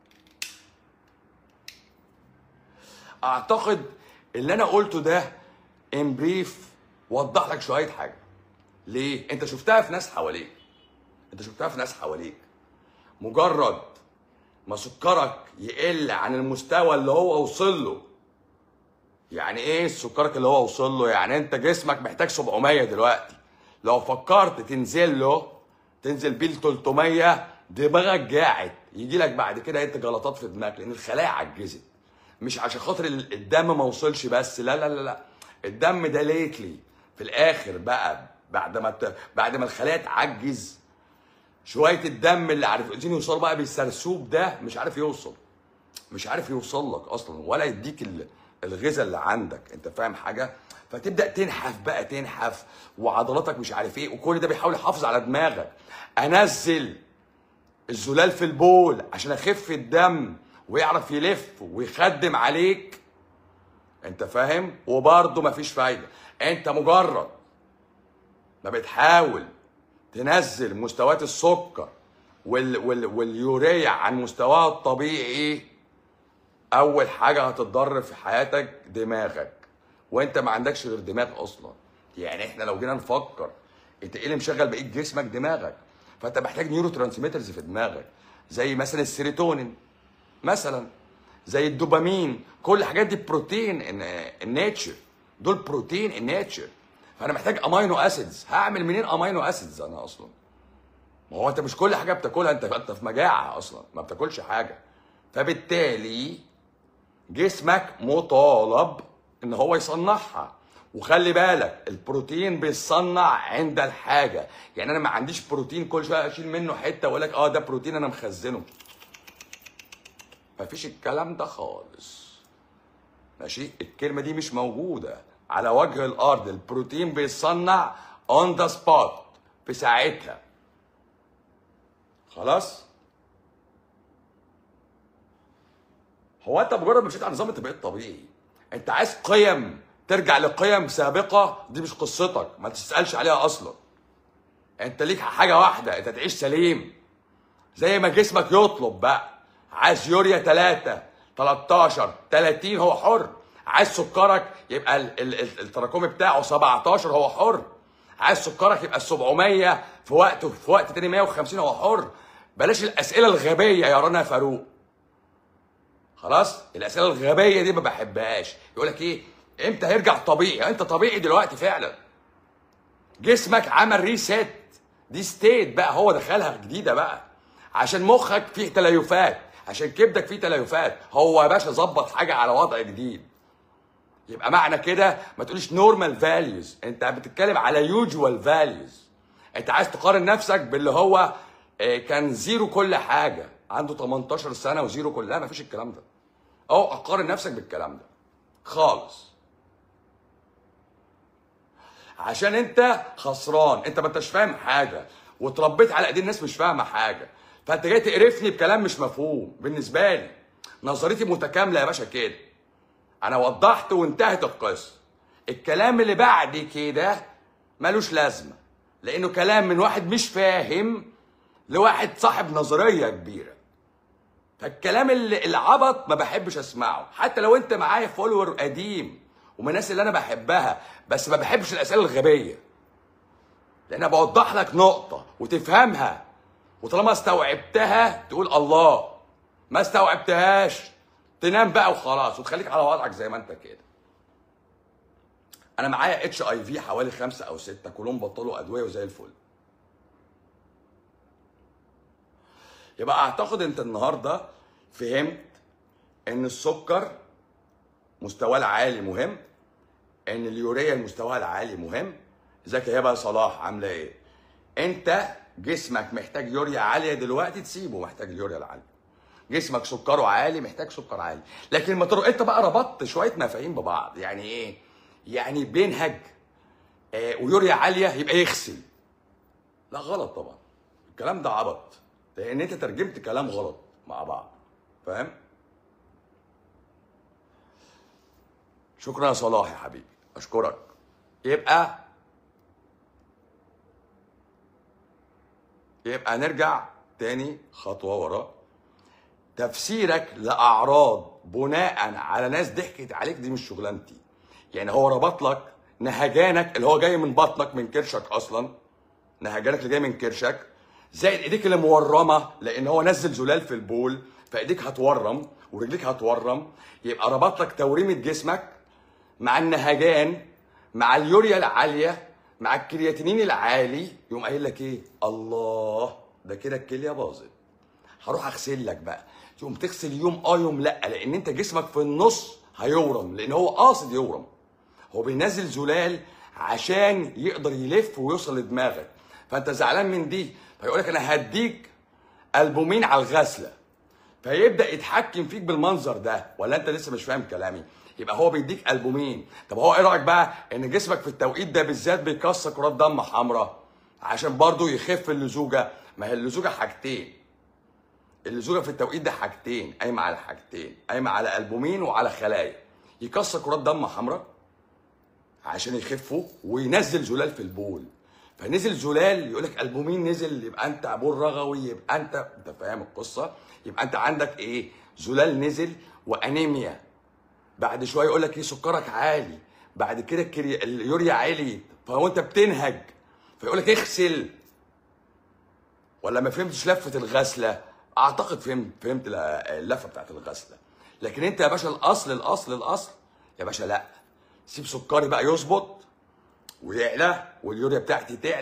اعتقد اللي انا قلته ده ان بريف وضح لك شويه حاجه ليه انت شفتها في ناس حواليك انت شفتها في ناس حواليك مجرد ما سكرك يقل عن المستوى اللي هو وصل له يعني ايه سكرك اللي هو وصل له يعني انت جسمك محتاج 700 دلوقتي لو فكرت تنزل له تنزل بيه ل 300 دماغك جاعت يجي لك بعد كده انت جلطات في دماغك لان الخلايا عجزت مش عشان خاطر ال- الدم ما وصلش بس لا لا لا لا الدم ده ليتلي في الاخر بقى بعد ما ت... بعد ما الخلايا تعجز شويه الدم اللي عارف عايزين يوصلوا بقى بالسرسوب ده مش عارف يوصل مش عارف يوصل لك اصلا ولا يديك ال- الغذاء اللي عندك انت فاهم حاجه فتبدا تنحف بقى تنحف وعضلاتك مش عارف ايه وكل ده بيحاول يحافظ على دماغك انزل الزلال في البول عشان اخف الدم ويعرف يلف ويخدم عليك انت فاهم وبرضه مفيش فايده انت مجرد ما بتحاول تنزل مستويات السكر وال وال واليوريا عن مستواها الطبيعي اول حاجه هتتضر في حياتك دماغك وانت ما عندكش غير دماغ اصلا يعني احنا لو جينا نفكر انت ايه اللي مشغل بقيه جسمك دماغك فانت محتاج نيورو ترانسميترز في دماغك زي مثلا السيروتونين مثلا زي الدوبامين كل الحاجات دي بروتين الناتشر دول بروتين الناتشر فانا محتاج امينو اسيدز هعمل منين امينو اسيدز انا اصلا ما هو انت مش كل حاجه بتاكلها انت انت في مجاعه اصلا ما بتاكلش حاجه فبالتالي جسمك مطالب ان هو يصنعها وخلي بالك البروتين بيتصنع عند الحاجه يعني انا ما عنديش بروتين كل شويه اشيل منه حته واقول لك اه ده بروتين انا مخزنه مفيش الكلام ده خالص ماشي الكلمه دي مش موجوده على وجه الارض البروتين بيتصنع اون ذا سبوت في ساعتها خلاص هو انت مجرد ما مشيت على نظام انت بقيت طبيعي انت عايز قيم ترجع لقيم سابقه دي مش قصتك ما تسالش عليها اصلا انت ليك حاجه واحده انت تعيش سليم زي ما جسمك يطلب بقى عايز يوريا 3 13 30 هو حر عايز سكرك يبقى ال- ال- ال- التراكمي بتاعه 17 هو حر عايز سكرك يبقى 700 في وقت في وقت تاني 150 هو حر بلاش الاسئله الغبيه يا رنا فاروق خلاص الاسئله الغبيه دي ما بحبهاش يقول لك ايه امتى هيرجع طبيعي انت طبيعي دلوقتي فعلا جسمك عمل ريست دي ستيت بقى هو دخلها جديده بقى عشان مخك فيه تليفات عشان كبدك فيه تليفات هو يا باشا ظبط حاجه على وضع جديد يبقى معنى كده ما تقوليش نورمال فاليوز انت بتتكلم على يوجوال فاليوز انت عايز تقارن نفسك باللي هو آه، كان زيرو كل حاجه عنده 18 سنه وزيرو كل لا ما فيش الكلام ده او اقارن نفسك بالكلام ده خالص عشان انت خسران انت ما انتش فاهم حاجه واتربيت على ايدين ناس مش فاهمه حاجه فانت جاي تقرفني بكلام مش مفهوم بالنسبه لي نظريتي متكامله يا باشا كده انا وضحت وانتهت القصه الكلام اللي بعد كده ملوش لازمه لانه كلام من واحد مش فاهم لواحد صاحب نظريه كبيره فالكلام اللي العبط ما بحبش اسمعه حتى لو انت معايا فولور قديم ومن الناس اللي انا بحبها بس ما بحبش الاسئله الغبيه لان أنا بوضح لك نقطه وتفهمها وطالما استوعبتها تقول الله ما استوعبتهاش تنام بقى وخلاص وتخليك على وضعك زي ما انت كده انا معايا اتش اي في حوالي خمسة او ستة كلهم بطلوا ادويه وزي الفل يبقى اعتقد انت النهارده فهمت ان السكر مستواه العالي مهم ان اليوريا مستواها العالي مهم ازيك يا هبه صلاح عامله ايه انت جسمك محتاج يوريا عاليه دلوقتي تسيبه محتاج اليوريا العاليه جسمك سكره عالي محتاج سكر عالي لكن ما تر... انت بقى ربطت شويه مفاهيم ببعض يعني ايه يعني بينهج آه ويوريا عاليه يبقى يغسل لا غلط طبعا الكلام ده عبط لان انت ترجمت كلام غلط مع بعض فاهم شكرا يا صلاح يا حبيبي اشكرك يبقى يبقى نرجع تاني خطوه ورا تفسيرك لاعراض بناء على ناس ضحكت عليك دي مش شغلانتي يعني هو ربط لك نهجانك اللي هو جاي من بطنك من كرشك اصلا نهجانك اللي جاي من كرشك زائد ايديك اللي مورمه لان هو نزل زلال في البول فايديك هتورم ورجليك هتورم يبقى ربط لك توريمه جسمك مع النهجان مع اليوريا العاليه مع الكرياتينين العالي يقوم قايل لك ايه الله ده كده الكليه باظت هروح اغسل لك بقى تقوم تغسل يوم اه يوم لا لان انت جسمك في النص هيورم لان هو قاصد يورم هو بينزل زلال عشان يقدر يلف ويوصل لدماغك فانت زعلان من دي فيقول لك انا هديك البومين على الغسله فيبدا يتحكم فيك بالمنظر ده ولا انت لسه مش فاهم كلامي يبقى هو بيديك البومين طب هو ايه رايك بقى ان جسمك في التوقيت ده بالذات بيكسر كرات دم حمراء عشان برضه يخف اللزوجه ما هي اللزوجه حاجتين اللزوجه في التوقيت ده حاجتين قايمه على حاجتين قايمه على البومين وعلى خلايا يكسر كرات دم حمراء عشان يخفوا وينزل زلال في البول فنزل زلال يقول لك البومين نزل يبقى انت بول رغوي يبقى انت انت فاهم القصه يبقى انت عندك ايه زلال نزل وانيميا بعد شويه يقول لك ايه سكرك عالي بعد كده الكري... اليوريا عالي فهو انت بتنهج فيقول لك اغسل ولا ما فهمتش لفه الغسله اعتقد فهمت فهمت ال- اللفه بتاعت الغسله لكن انت يا باشا الاصل الاصل الاصل يا باشا لا سيب سكري بقى يظبط ويعلى واليوريا بتاعتي تعلى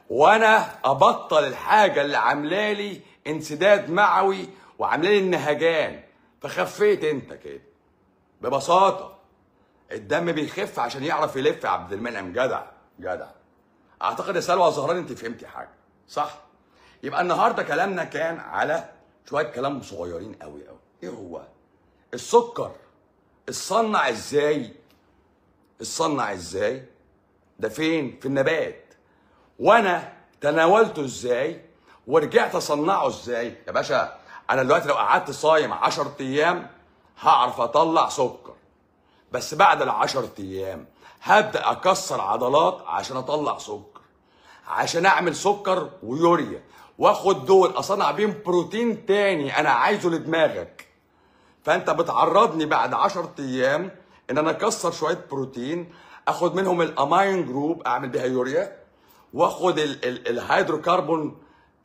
وانا ابطل الحاجه اللي عامله لي انسداد معوي وعامله لي النهجان فخفيت انت كده ببساطه الدم بيخف عشان يعرف يلف يا عبد المنعم جدع جدع اعتقد يا سلوى زهران انت فهمتي حاجه صح يبقى النهارده كلامنا كان على شويه كلام صغيرين قوي قوي ايه هو السكر اتصنع ازاي اتصنع ازاي ده فين في النبات وانا تناولته ازاي ورجعت اصنعه ازاي يا باشا انا دلوقتي لو قعدت صايم 10 ايام هعرف اطلع سكر بس بعد العشر ايام هبدا اكسر عضلات عشان اطلع سكر عشان اعمل سكر ويوريا واخد دول اصنع بيهم بروتين تاني انا عايزه لدماغك فانت بتعرضني بعد 10 ايام ان انا اكسر شويه بروتين اخد منهم الاماين جروب اعمل بيها يوريا واخد ال- ال- الهيدروكربون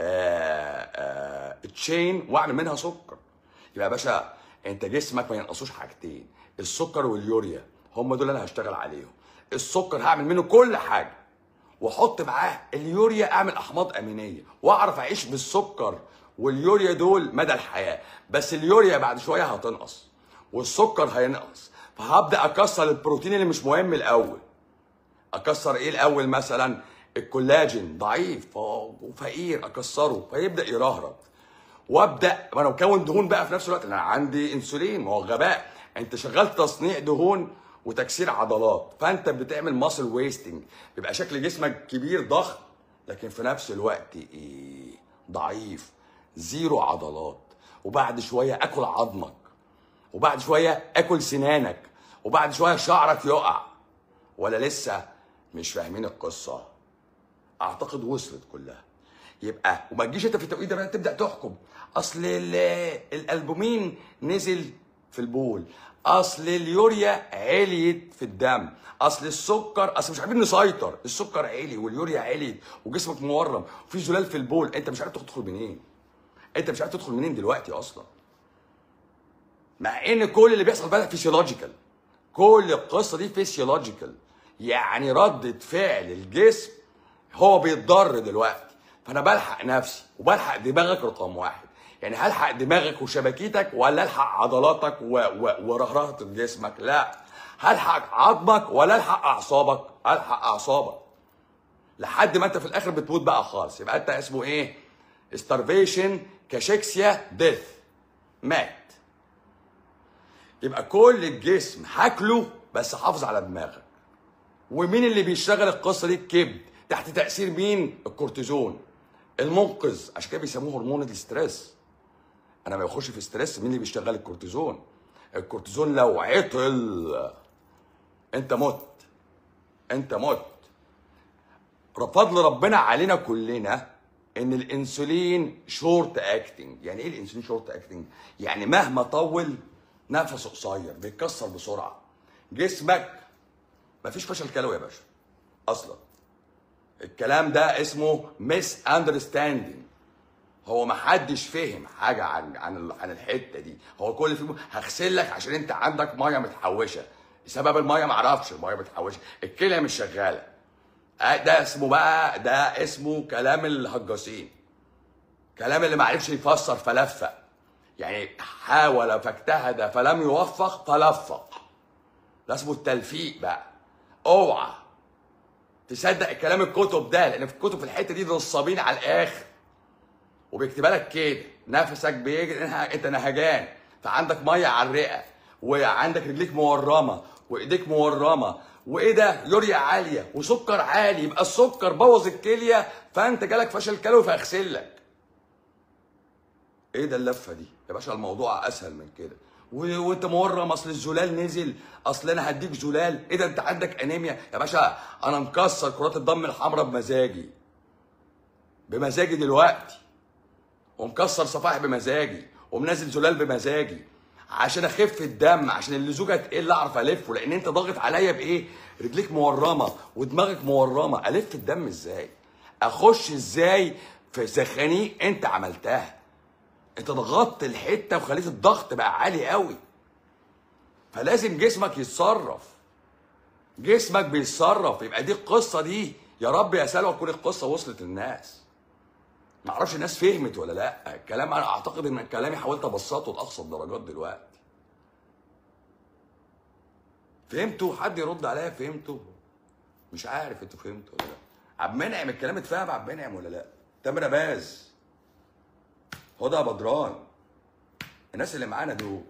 تشين واعمل منها سكر يبقى يا باشا انت جسمك ما ينقصوش حاجتين السكر واليوريا هم دول انا هشتغل عليهم السكر هعمل منه كل حاجه واحط معاه اليوريا اعمل احماض امينيه واعرف اعيش بالسكر واليوريا دول مدى الحياه بس اليوريا بعد شويه هتنقص والسكر هينقص فهبدا اكسر البروتين اللي مش مهم الاول اكسر ايه الاول مثلا الكولاجين ضعيف وفقير اكسره فيبدا يرهرب وابدا وانا بكون دهون بقى في نفس الوقت انا عندي انسولين ما هو غباء انت شغال تصنيع دهون وتكسير عضلات فانت بتعمل ماسل ويستنج بيبقى شكل جسمك كبير ضخم لكن في نفس الوقت ايه ضعيف زيرو عضلات وبعد شويه اكل عظمك وبعد شويه اكل سنانك وبعد شويه شعرك يقع ولا لسه مش فاهمين القصه اعتقد وصلت كلها يبقى وما تجيش انت في التوقيت ده بقى تبدا تحكم اصل ال- الالبومين نزل في البول اصل اليوريا عليت في الدم اصل السكر اصل مش عارفين نسيطر السكر عالي واليوريا عليت وجسمك مورم وفي زلال في البول انت مش عارف تدخل منين انت مش عارف تدخل منين دلوقتي اصلا مع ان كل اللي بيحصل بقى فيسيولوجيكال كل القصه دي فيسيولوجيكال يعني ردة فعل الجسم هو بيتضر دلوقتي فانا بلحق نفسي وبلحق دماغك رقم واحد يعني هلحق دماغك وشبكيتك ولا الحق عضلاتك و... و... ورهرهه جسمك لا هلحق عظمك ولا الحق اعصابك الحق اعصابك لحد ما انت في الاخر بتموت بقى خالص يبقى انت اسمه ايه starvation كاشيكسيا ديث مات يبقى كل الجسم هاكله بس حافظ على دماغك ومين اللي بيشتغل القصه دي الكبد تحت تاثير مين الكورتيزون المنقذ عشان كده بيسموه هرمون الاستريس انا ما بخش في ستريس مين اللي بيشتغل الكورتيزون الكورتيزون لو عطل انت مت انت مت فضل ربنا علينا كلنا ان الانسولين شورت اكتنج يعني ايه الانسولين شورت اكتنج يعني مهما طول نفسه قصير بيتكسر بسرعه جسمك مفيش فشل كلوي يا باشا اصلا الكلام ده اسمه ميس اندرستاندينج هو ما حدش فهم حاجه عن عن عن الحته دي هو كل فيهم هغسل لك عشان انت عندك ميه متحوشه سبب الميه ما اعرفش الميه متحوشه الكليه مش شغاله آه ده اسمه بقى ده اسمه كلام الهجاصين كلام اللي ما عرفش يفسر فلفق يعني حاول فاجتهد فلم يوفق فلفق ده اسمه التلفيق بقى اوعى تصدق الكلام الكتب ده لان في الكتب في الحته دي نصابين على الاخر وبيكتبها لك كده نفسك بيجري إنها- انت نهجان فعندك ميه على الرئه وعندك رجليك مورمه وايديك مورمه وايه ده يوريا عاليه وسكر عالي يبقى السكر بوظ الكليه فانت جالك فشل كلوي فاغسل لك ايه ده اللفه دي يا باشا الموضوع اسهل من كده و- وانت مورم اصل الزلال نزل اصل انا هديك زلال ايه ده انت عندك انيميا يا باشا انا مكسر كرات الدم الحمراء بمزاجي بمزاجي دلوقتي ومكسر صفائح بمزاجي ومنزل زلال بمزاجي عشان اخف الدم عشان اللزوجه تقل اعرف الفه لان انت ضاغط عليا بايه رجليك مورمه ودماغك مورمه الف الدم ازاي اخش ازاي في سخانيق انت عملتها انت ضغطت الحته وخليت الضغط بقى عالي قوي فلازم جسمك يتصرف جسمك بيتصرف يبقى دي القصه دي يا رب يا سلوى تكون القصه وصلت للناس ما اعرفش الناس فهمت ولا لا الكلام انا اعتقد ان كلامي حاولت ابسطه لاقصى الدرجات دلوقتي فهمتوا حد يرد عليا فهمتوا مش عارف انتوا فهمتوا ولا لا عبد المنعم الكلام اتفهم عبد المنعم ولا لا تامر باز هدى بدران الناس اللي معانا دول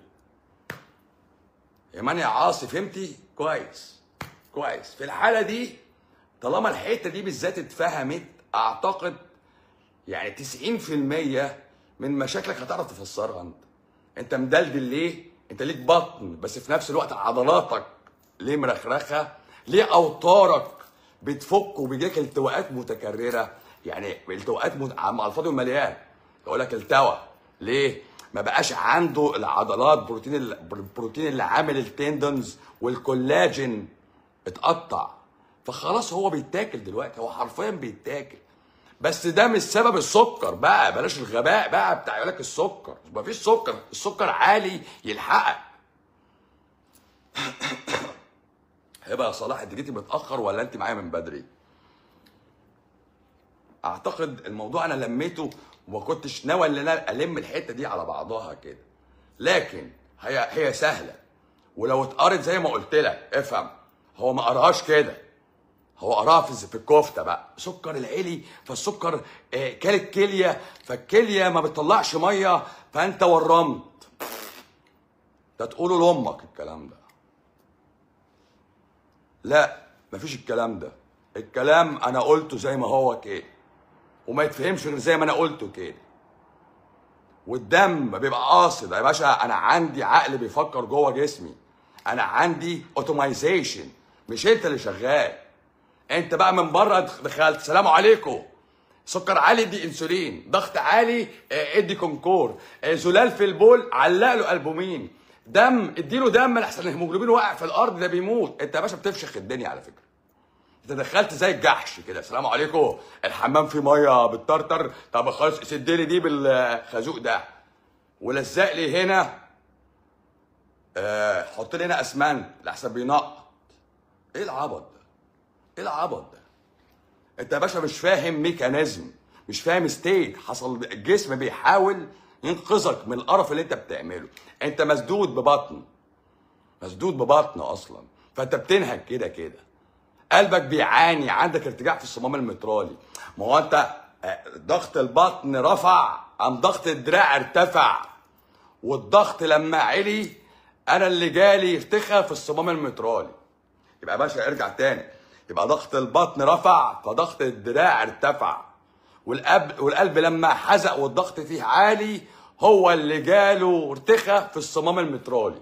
ايمان يا عاصي فهمتي كويس كويس في الحاله دي طالما الحته دي بالذات اتفهمت اعتقد يعني 90% من مشاكلك هتعرف تفسرها انت انت مدلدل ليه انت ليك بطن بس في نفس الوقت عضلاتك ليه مرخرخه ليه اوتارك بتفك وبيجيلك التواءات متكرره يعني التواءات مت... مع الفاضي والمليان يقول لك التوى ليه ما بقاش عنده العضلات بروتين ال- البروتين اللي عامل التندنز والكولاجين اتقطع فخلاص هو بيتاكل دلوقتي هو حرفيا بيتاكل بس ده مش سبب السكر بقى بلاش الغباء بقى بتاع يقول لك السكر مفيش سكر السكر عالي يلحقك هبه يا صلاح انت جيتي متاخر ولا انت معايا من بدري اعتقد الموضوع انا لميته وما كنتش ناوي ان انا الم الحته دي على بعضها كده لكن هي هي سهله ولو اتقرت زي ما قلت لك افهم هو ما قراهاش كده هو قراها في في الكفته بقى سكر العلي فالسكر آه، كل الكليه فالكليه ما بتطلعش ميه فانت ورمت ده تقوله لامك الكلام ده لا مفيش الكلام ده الكلام انا قلته زي ما هو كده وما يتفهمش غير زي ما انا قلته كده والدم بيبقى قاصد يا باشا انا عندي عقل بيفكر جوه جسمي انا عندي اوتومايزيشن مش انت اللي شغال انت بقى من بره دخلت سلام عليكم سكر عالي ادي انسولين ضغط عالي اه، ادي كونكور اه، زلال في البول علق له البومين دم اديله دم لحسن الهيموجلوبين واقع في الارض ده بيموت انت يا باشا بتفشخ الدنيا على فكره انت دخلت زي الجحش كده السلام عليكم الحمام فيه ميه بتطرطر طب خلاص سد لي دي بالخازوق ده ولزق لي هنا آه حط لي هنا اسمنت لحسن بينقط ايه العبط ده ايه العبط ده انت يا باشا مش فاهم ميكانيزم مش فاهم ستيت حصل الجسم بيحاول ينقذك من القرف اللي انت بتعمله انت مسدود ببطن مسدود ببطن اصلا فانت بتنهج كده كده قلبك بيعاني عندك ارتجاع في الصمام المترالي ما هو انت آه، ضغط البطن رفع ام ضغط الدراع ارتفع والضغط لما علي انا اللي جالي ارتخى في الصمام المترالي يبقى يا باشا ارجع تاني يبقى ضغط البطن رفع فضغط الدراع ارتفع والقلب والقلب لما حزق والضغط فيه عالي هو اللي جاله ارتخى في الصمام المترالي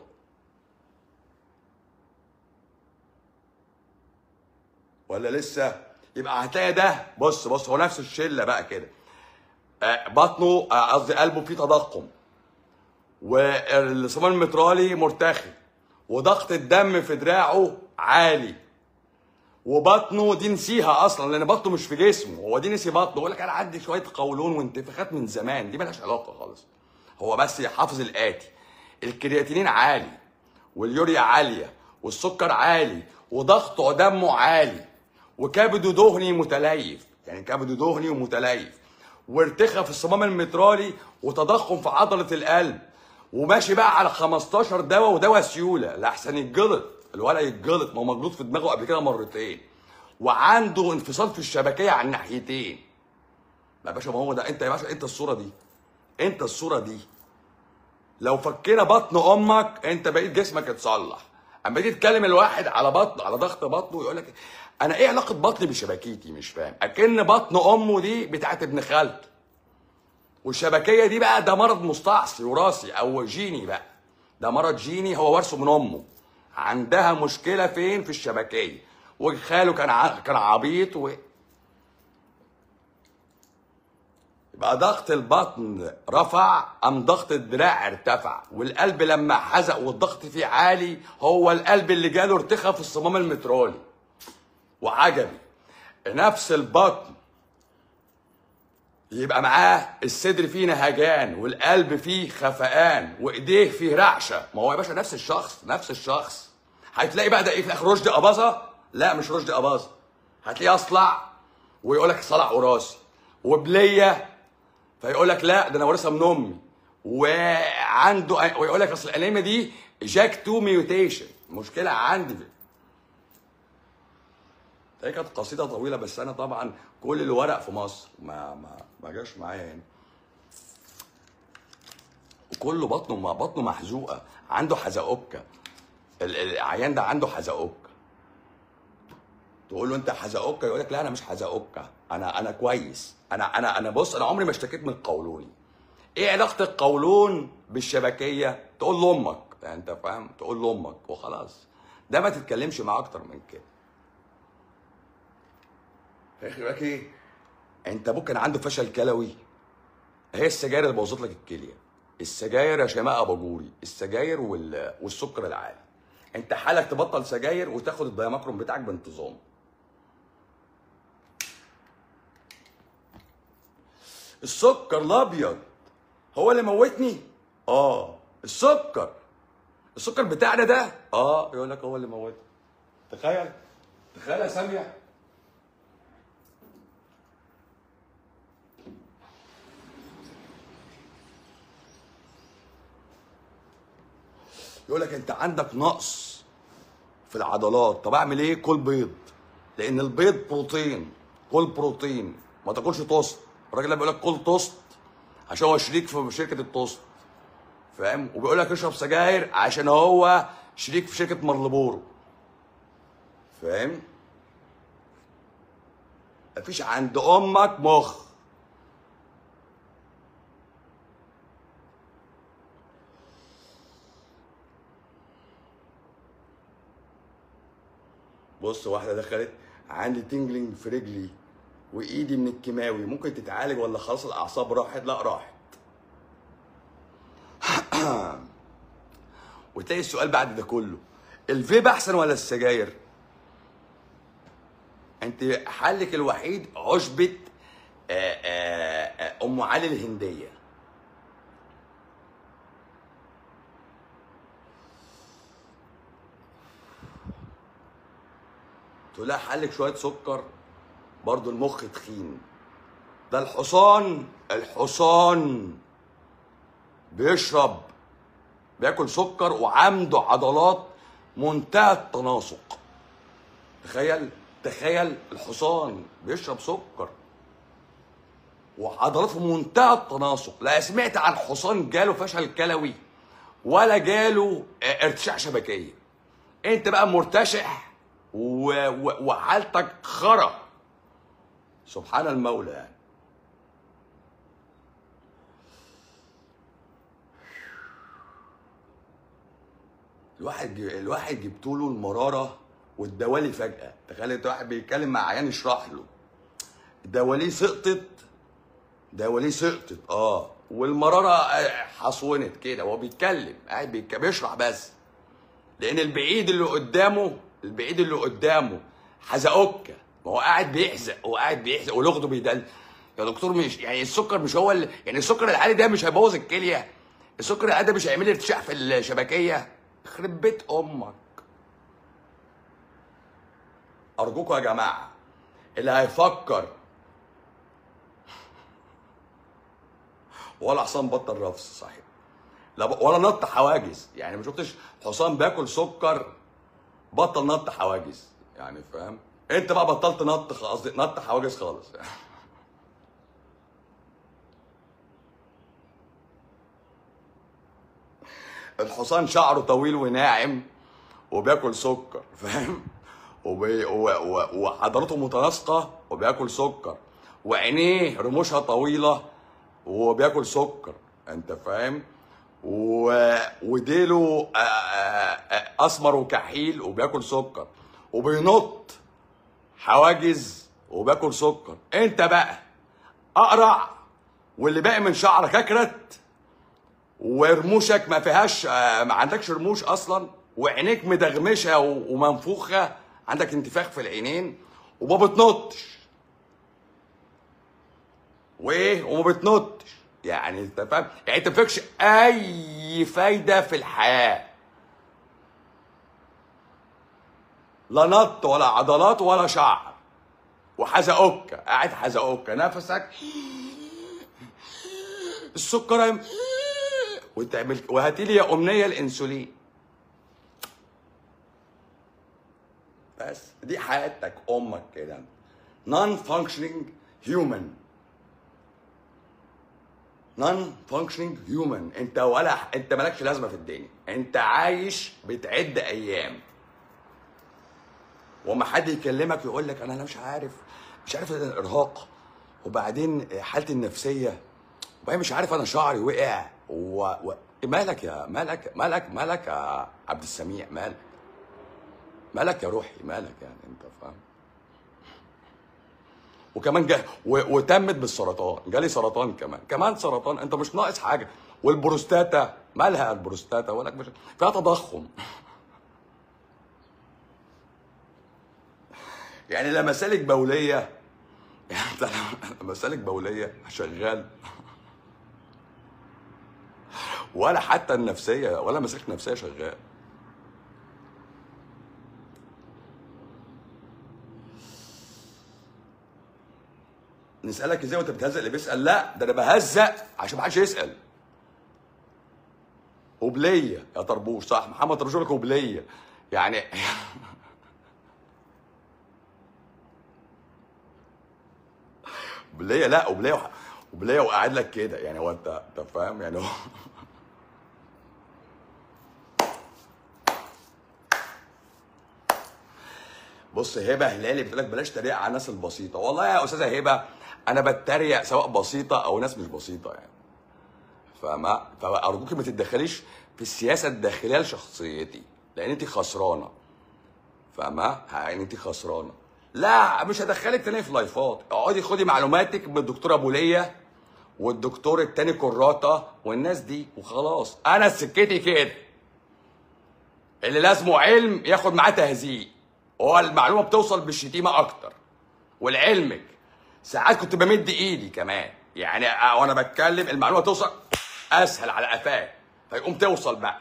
ولا لسه يبقى هتلاقي ده بص بص هو نفس الشله بقى كده آه، بطنه آه، قصدي قلبه فيه تضخم والصمام المترالي مرتخي وضغط الدم في دراعه عالي وبطنه دي نسيها اصلا لان بطنه مش في جسمه هو دي نسي بطنه يقول لك انا عندي شويه قولون وانتفاخات من زمان دي ملهاش علاقه خالص هو بس حافظ الاتي الكرياتينين عالي واليوريا عاليه والسكر عالي وضغطه دمه عالي وكبده دهني متليف يعني كبده دهني ومتليف وارتخاء في الصمام المترالي وتضخم في عضله القلب وماشي بقى على 15 دواء ودواء سيوله لاحسن يتجلط الولد يتجلط ما هو مجلوط في دماغه قبل كده مرتين وعنده انفصال في الشبكيه على الناحيتين لا يا باشا ما هو ده انت يا باشا انت الصوره دي انت الصوره دي لو فكينا بطن امك انت بقيت جسمك اتصلح اما تيجي تكلم الواحد على بطن على ضغط بطنه يقول لك انا ايه علاقه بطني بشبكيتي مش فاهم اكن بطن امه دي بتاعت ابن خالته والشبكيه دي بقى ده مرض مستعصي وراثي او جيني بقى ده مرض جيني هو ورثه من امه عندها مشكله فين في الشبكيه وخاله كان ع... كان عبيط و... يبقى ضغط البطن رفع ام ضغط الدراع ارتفع والقلب لما حزق والضغط فيه عالي هو القلب اللي جاله ارتخاء في الصمام المترالي وعجبي نفس البطن يبقى معاه الصدر فيه نهجان والقلب فيه خفقان وايديه فيه رعشه ما هو يا باشا نفس الشخص نفس الشخص هتلاقي بقى ده ايه في الاخر رشدي اباظه لا مش رشدي اباظه هتلاقيه اصلع ويقول لك صلع وراثي وبليه فيقول لك لا ده انا وارثها من امي وعنده ويقول لك اصل الانيميا دي جاك 2 ميوتيشن مشكله عندي هي كانت قصيده طويله بس انا طبعا كل الورق في مصر ما ما ما جاش معايا يعني وكله بطنه ما بطنه محزوقه عنده حزقوكه ال- العيان ده عنده حزقوكه تقول له انت حزقوكه يقول لك لا انا مش حزقوكه انا انا كويس انا انا انا بص انا عمري ما اشتكيت من قولوني ايه علاقه القولون بالشبكيه تقول لامك يعني انت فاهم تقول لامك وخلاص ده ما تتكلمش معاه اكتر من كده يا اخي بالك ايه انت ابوك كان عنده فشل كلوي هي السجاير اللي بوظت لك الكليه السجاير يا شيماء اباجوري السجاير وال... والسكر العالي انت حالك تبطل سجاير وتاخد الدايماكرون بتاعك بانتظام السكر الابيض هو اللي موتني اه السكر السكر بتاعنا ده اه يقول لك هو اللي موتني تخيل تخيل يا ساميه يقول لك انت عندك نقص في العضلات طب اعمل ايه كل بيض لان البيض بروتين كل بروتين ما تاكلش توست الراجل ده بيقول لك كل توست عشان هو شريك في شركه التوست فاهم وبيقول لك اشرب سجاير عشان هو شريك في شركه مارلبورو فاهم مفيش عند امك مخ بص واحده دخلت عندي تنجلينج في رجلي وايدي من الكيماوي ممكن تتعالج ولا خلاص الاعصاب راحت لا راحت وتلاقي السؤال بعد ده كله الفيب احسن ولا السجاير انت حلك الوحيد عشبة آه، آه، آه، ام علي الهندية تقول لها حلك شوية سكر برضو المخ تخين ده الحصان الحصان بيشرب بياكل سكر وعنده عضلات منتهى التناسق تخيل تخيل الحصان بيشرب سكر وعضلاته في منتهى التناسق لا سمعت عن حصان جاله فشل كلوي ولا جاله اه، ارتشاح شبكيه انت بقى مرتشح و... و... وحالتك خرا سبحان المولى يعني الواحد ج- الواحد جبت له المراره والدوالي فجاه تخيل انت واحد بيتكلم مع عيان يشرح له دواليه سقطت دواليه سقطت اه والمراره آه، حصونت كده وهو بيتكلم قاعد بيتك- بيشرح بس لان البعيد اللي قدامه البعيد اللي قدامه حزقوكه ما هو قاعد بيحزق هو قاعد بيحزق ولغته بيدل يا دكتور مش يعني السكر مش هو اللي يعني السكر العالي ده مش هيبوظ الكليه السكر العالي ده مش هيعمل لي ارتشاح في الشبكيه يخرب بيت امك ارجوكوا يا جماعه اللي هيفكر ولا حصان بطل رفس صحيح لا ب... ولا نط حواجز يعني ما شفتش حصان بياكل سكر بطل نط حواجز يعني فاهم انت بقى بطلت نط خ- قصدي نط حواجز خالص الحصان شعره طويل وناعم وبياكل سكر فاهم وبي... و... و... وعضلاته متناسقه وبياكل سكر وعينيه رموشها طويله وبياكل سكر انت فاهم و... وديله آ- آ- آ- اسمر وكحيل وبياكل سكر وبينط حواجز وبياكل سكر انت بقى اقرع واللي باقي من شعرك اكرت ورموشك ما فيهاش آه، ما عندكش رموش اصلا وعينيك مدغمشه و- ومنفوخه عندك انتفاخ في العينين وما بتنطش وايه وما بتنطش يعني انت فاهم يعني انت ما فيكش اي فايده في الحياه لا نط ولا عضلات ولا شعر وحزقوكه قاعد حزقوكه نفسك السكر هيم- وتعمل وهاتي لي يا امنيه الانسولين بس دي حياتك امك كده نون فانكشنينج هيومن نون فانكشنينج هيومن انت ولا انت مالكش لازمه في الدنيا انت عايش بتعد ايام وما حد يكلمك يقول لك انا لا مش عارف مش عارف ده الارهاق وبعدين حالتي النفسيه وبعدين مش عارف انا شعري وقع و... و... مالك يا مالك مالك مالك يا عبد السميع مالك مالك يا روحي مالك يعني انت فاهم وكمان جا و... وتمت بالسرطان جالي سرطان كمان كمان سرطان انت مش ناقص حاجه والبروستاتا مالها البروستاتا ولا مش فيها تضخم يعني لا مسالك بوليه يعني انت لا مسالك بوليه شغال ولا حتى النفسيه ولا مسالك نفسيه شغال نسالك ازاي وانت بتهزق اللي بيسال لا ده انا بهزق عشان ما حدش يسال هبليه يا طربوش صح محمد طربوش يقول لك هبليه يعني هبليه لا هبليه وح- هبليه وقاعد لك كده يعني هو انت انت فاهم يعني هو بص هبه هلالي بتقول لك بلاش تريق على الناس البسيطه والله يا استاذه هبه انا بتريق سواء بسيطه او ناس مش بسيطه يعني فما فارجوكي ما تتدخليش في السياسه الداخليه لشخصيتي لان انت خسرانه فاهمه يعني انت خسرانه لا مش هدخلك تاني في لايفات اقعدي خدي معلوماتك من الدكتوره ابو ليا والدكتور التاني كراته والناس دي وخلاص انا سكتي كده اللي لازمه علم ياخد معاه تهزيق هو المعلومه بتوصل بالشتيمه اكتر ولعلمك ساعات كنت بمد ايدي كمان يعني أ- وانا بتكلم المعلومه توصل اسهل على قفاه فيقوم توصل بقى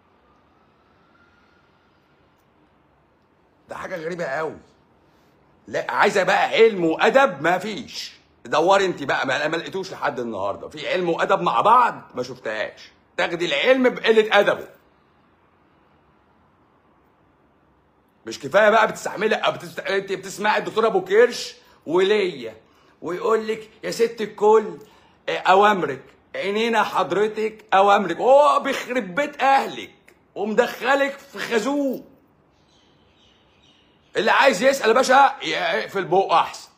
ده حاجه غريبه قوي لا عايزه بقى علم وادب ما فيش دوري انت بقى ما ما لقيتوش لحد النهارده في علم وادب مع بعض ما شفتهاش تاخدي العلم بقله ادبه مش كفايه بقى بتستحملي أو بتست... انت بتسمعي الدكتور ابو كرش وليا ويقول لك يا ست الكل آه، اوامرك عينينا حضرتك اوامرك هو بيخرب بيت اهلك ومدخلك في خازوق اللي عايز يسال يا باشا يقفل بقه احسن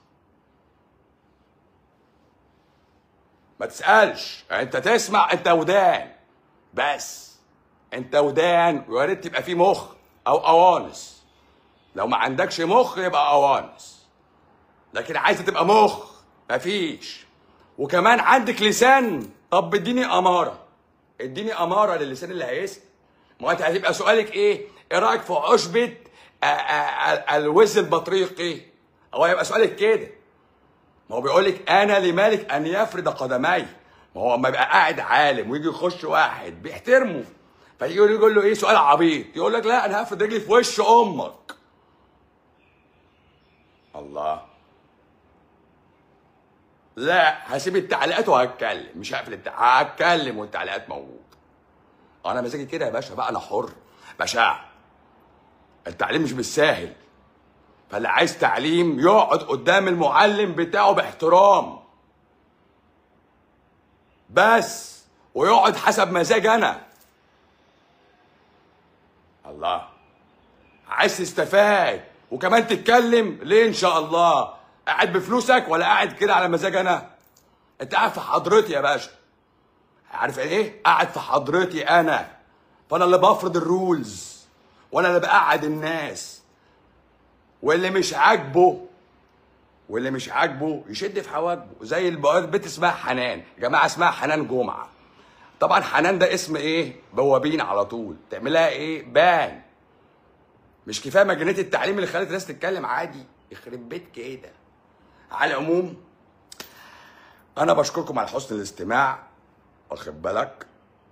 ما تسالش انت تسمع انت ودان بس انت ودان ويا ريت تبقى في مخ او قوانص لو ما عندكش مخ يبقى قوانص لكن عايزه تبقى مخ مفيش وكمان عندك لسان طب اديني اماره اديني اماره للسان اللي هيسال ما هو انت هتبقى سؤالك ايه؟ ايه رايك في عشبه آ- آ- آ- الوز البطريقي؟ هو هيبقى سؤالك كده ما هو بيقول لك انا لمالك ان يفرد قدمي ما هو اما يبقى قاعد عالم ويجي يخش واحد بيحترمه فيجي يقول يقول له ايه سؤال عبيط يقول لك لا انا هفرد رجلي في وش امك الله لا هسيب التعليقات وهتكلم مش هقفل التع... هتكلم والتعليقات موجود انا مزاجي كده يا باشا بقى انا حر باشا التعليم مش بالساهل فاللي عايز تعليم يقعد قدام المعلم بتاعه باحترام بس ويقعد حسب مزاج انا الله عايز تستفاد وكمان تتكلم ليه ان شاء الله قاعد بفلوسك ولا قاعد كده على مزاج انا انت قاعد في حضرتي يا باشا عارف يعني ايه قاعد في حضرتي انا فانا اللي بفرض الرولز وانا اللي بقعد الناس واللي مش عاجبه واللي مش عاجبه يشد في حواجبه زي البنت اسمها حنان يا جماعه اسمها حنان جمعه طبعا حنان ده اسم ايه بوابين على طول تعملها ايه بان مش كفايه مجانيه التعليم اللي خلت الناس تتكلم عادي يخرب بيت كده على العموم انا بشكركم على حسن الاستماع واخد بالك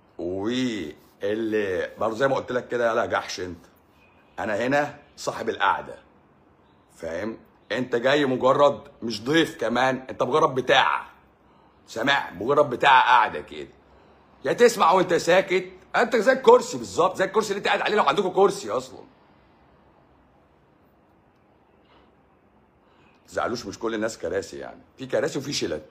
واللي برضه زي ما قلت لك كده لا جحش انت انا هنا صاحب القعده فاهم انت جاي مجرد مش ضيف كمان انت مجرد بتاع سامع مجرد بتاع قاعده كده يا تسمع وانت ساكت انت زي الكرسي بالظبط زي الكرسي اللي انت قاعد عليه لو عندكم كرسي اصلا تزعلوش مش كل الناس كراسي يعني في كراسي وفي شلت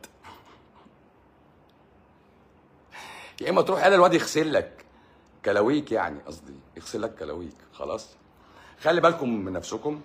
يا اما تروح يلا الواد يغسل لك كلاويك يعني قصدي يغسل لك كلاويك خلاص خلي بالكم من نفسكم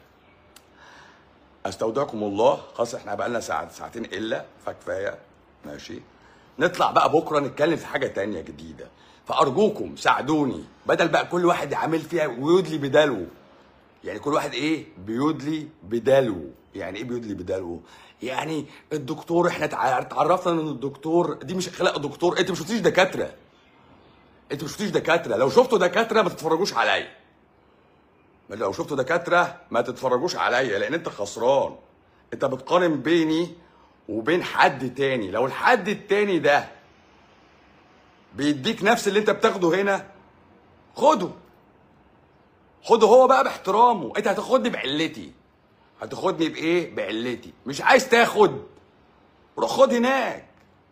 استودعكم الله خلاص احنا بقى لنا ساعة ساعتين الا فكفايه ماشي نطلع بقى بكره نتكلم في حاجه تانية جديده فارجوكم ساعدوني بدل بقى كل واحد يعمل فيها ويدلي بدلو يعني كل واحد ايه بيدلي بدلو يعني ايه بيدلي بدلو يعني الدكتور احنا تع- اتعرفنا ان الدكتور دي مش اخلاق دكتور انت مش شفتيش دكاتره انت مش شفتيش دكاتره لو شفتوا دكاتره ما تتفرجوش عليا لو شفتوا دكاتره ما تتفرجوش عليا لان انت خسران انت بتقارن بيني وبين حد تاني لو الحد التاني ده بيديك نفس اللي انت بتاخده هنا خده خده هو بقى باحترامه انت هتاخدني بعلتي هتاخدني بايه بعلتي مش عايز تاخد روح خد هناك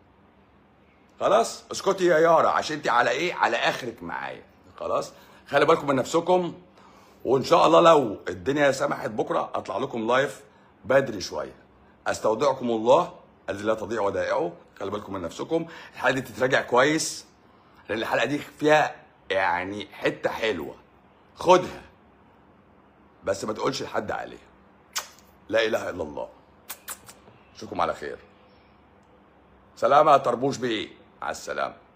خلاص اسكتي يا يارا عشان انت على ايه على اخرك معايا خلاص خلي بالكم من نفسكم وان شاء الله لو الدنيا سمحت بكره اطلع لكم لايف بدري شويه استودعكم الله الذي لا تضيع ودائعه خلي بالكم من نفسكم الحلقه دي تتراجع كويس لان الحلقه دي فيها يعني حته حلوه خدها بس ما تقولش لحد عليها لا اله الا الله اشوفكم على خير سلامة يا طربوش بيه على السلامه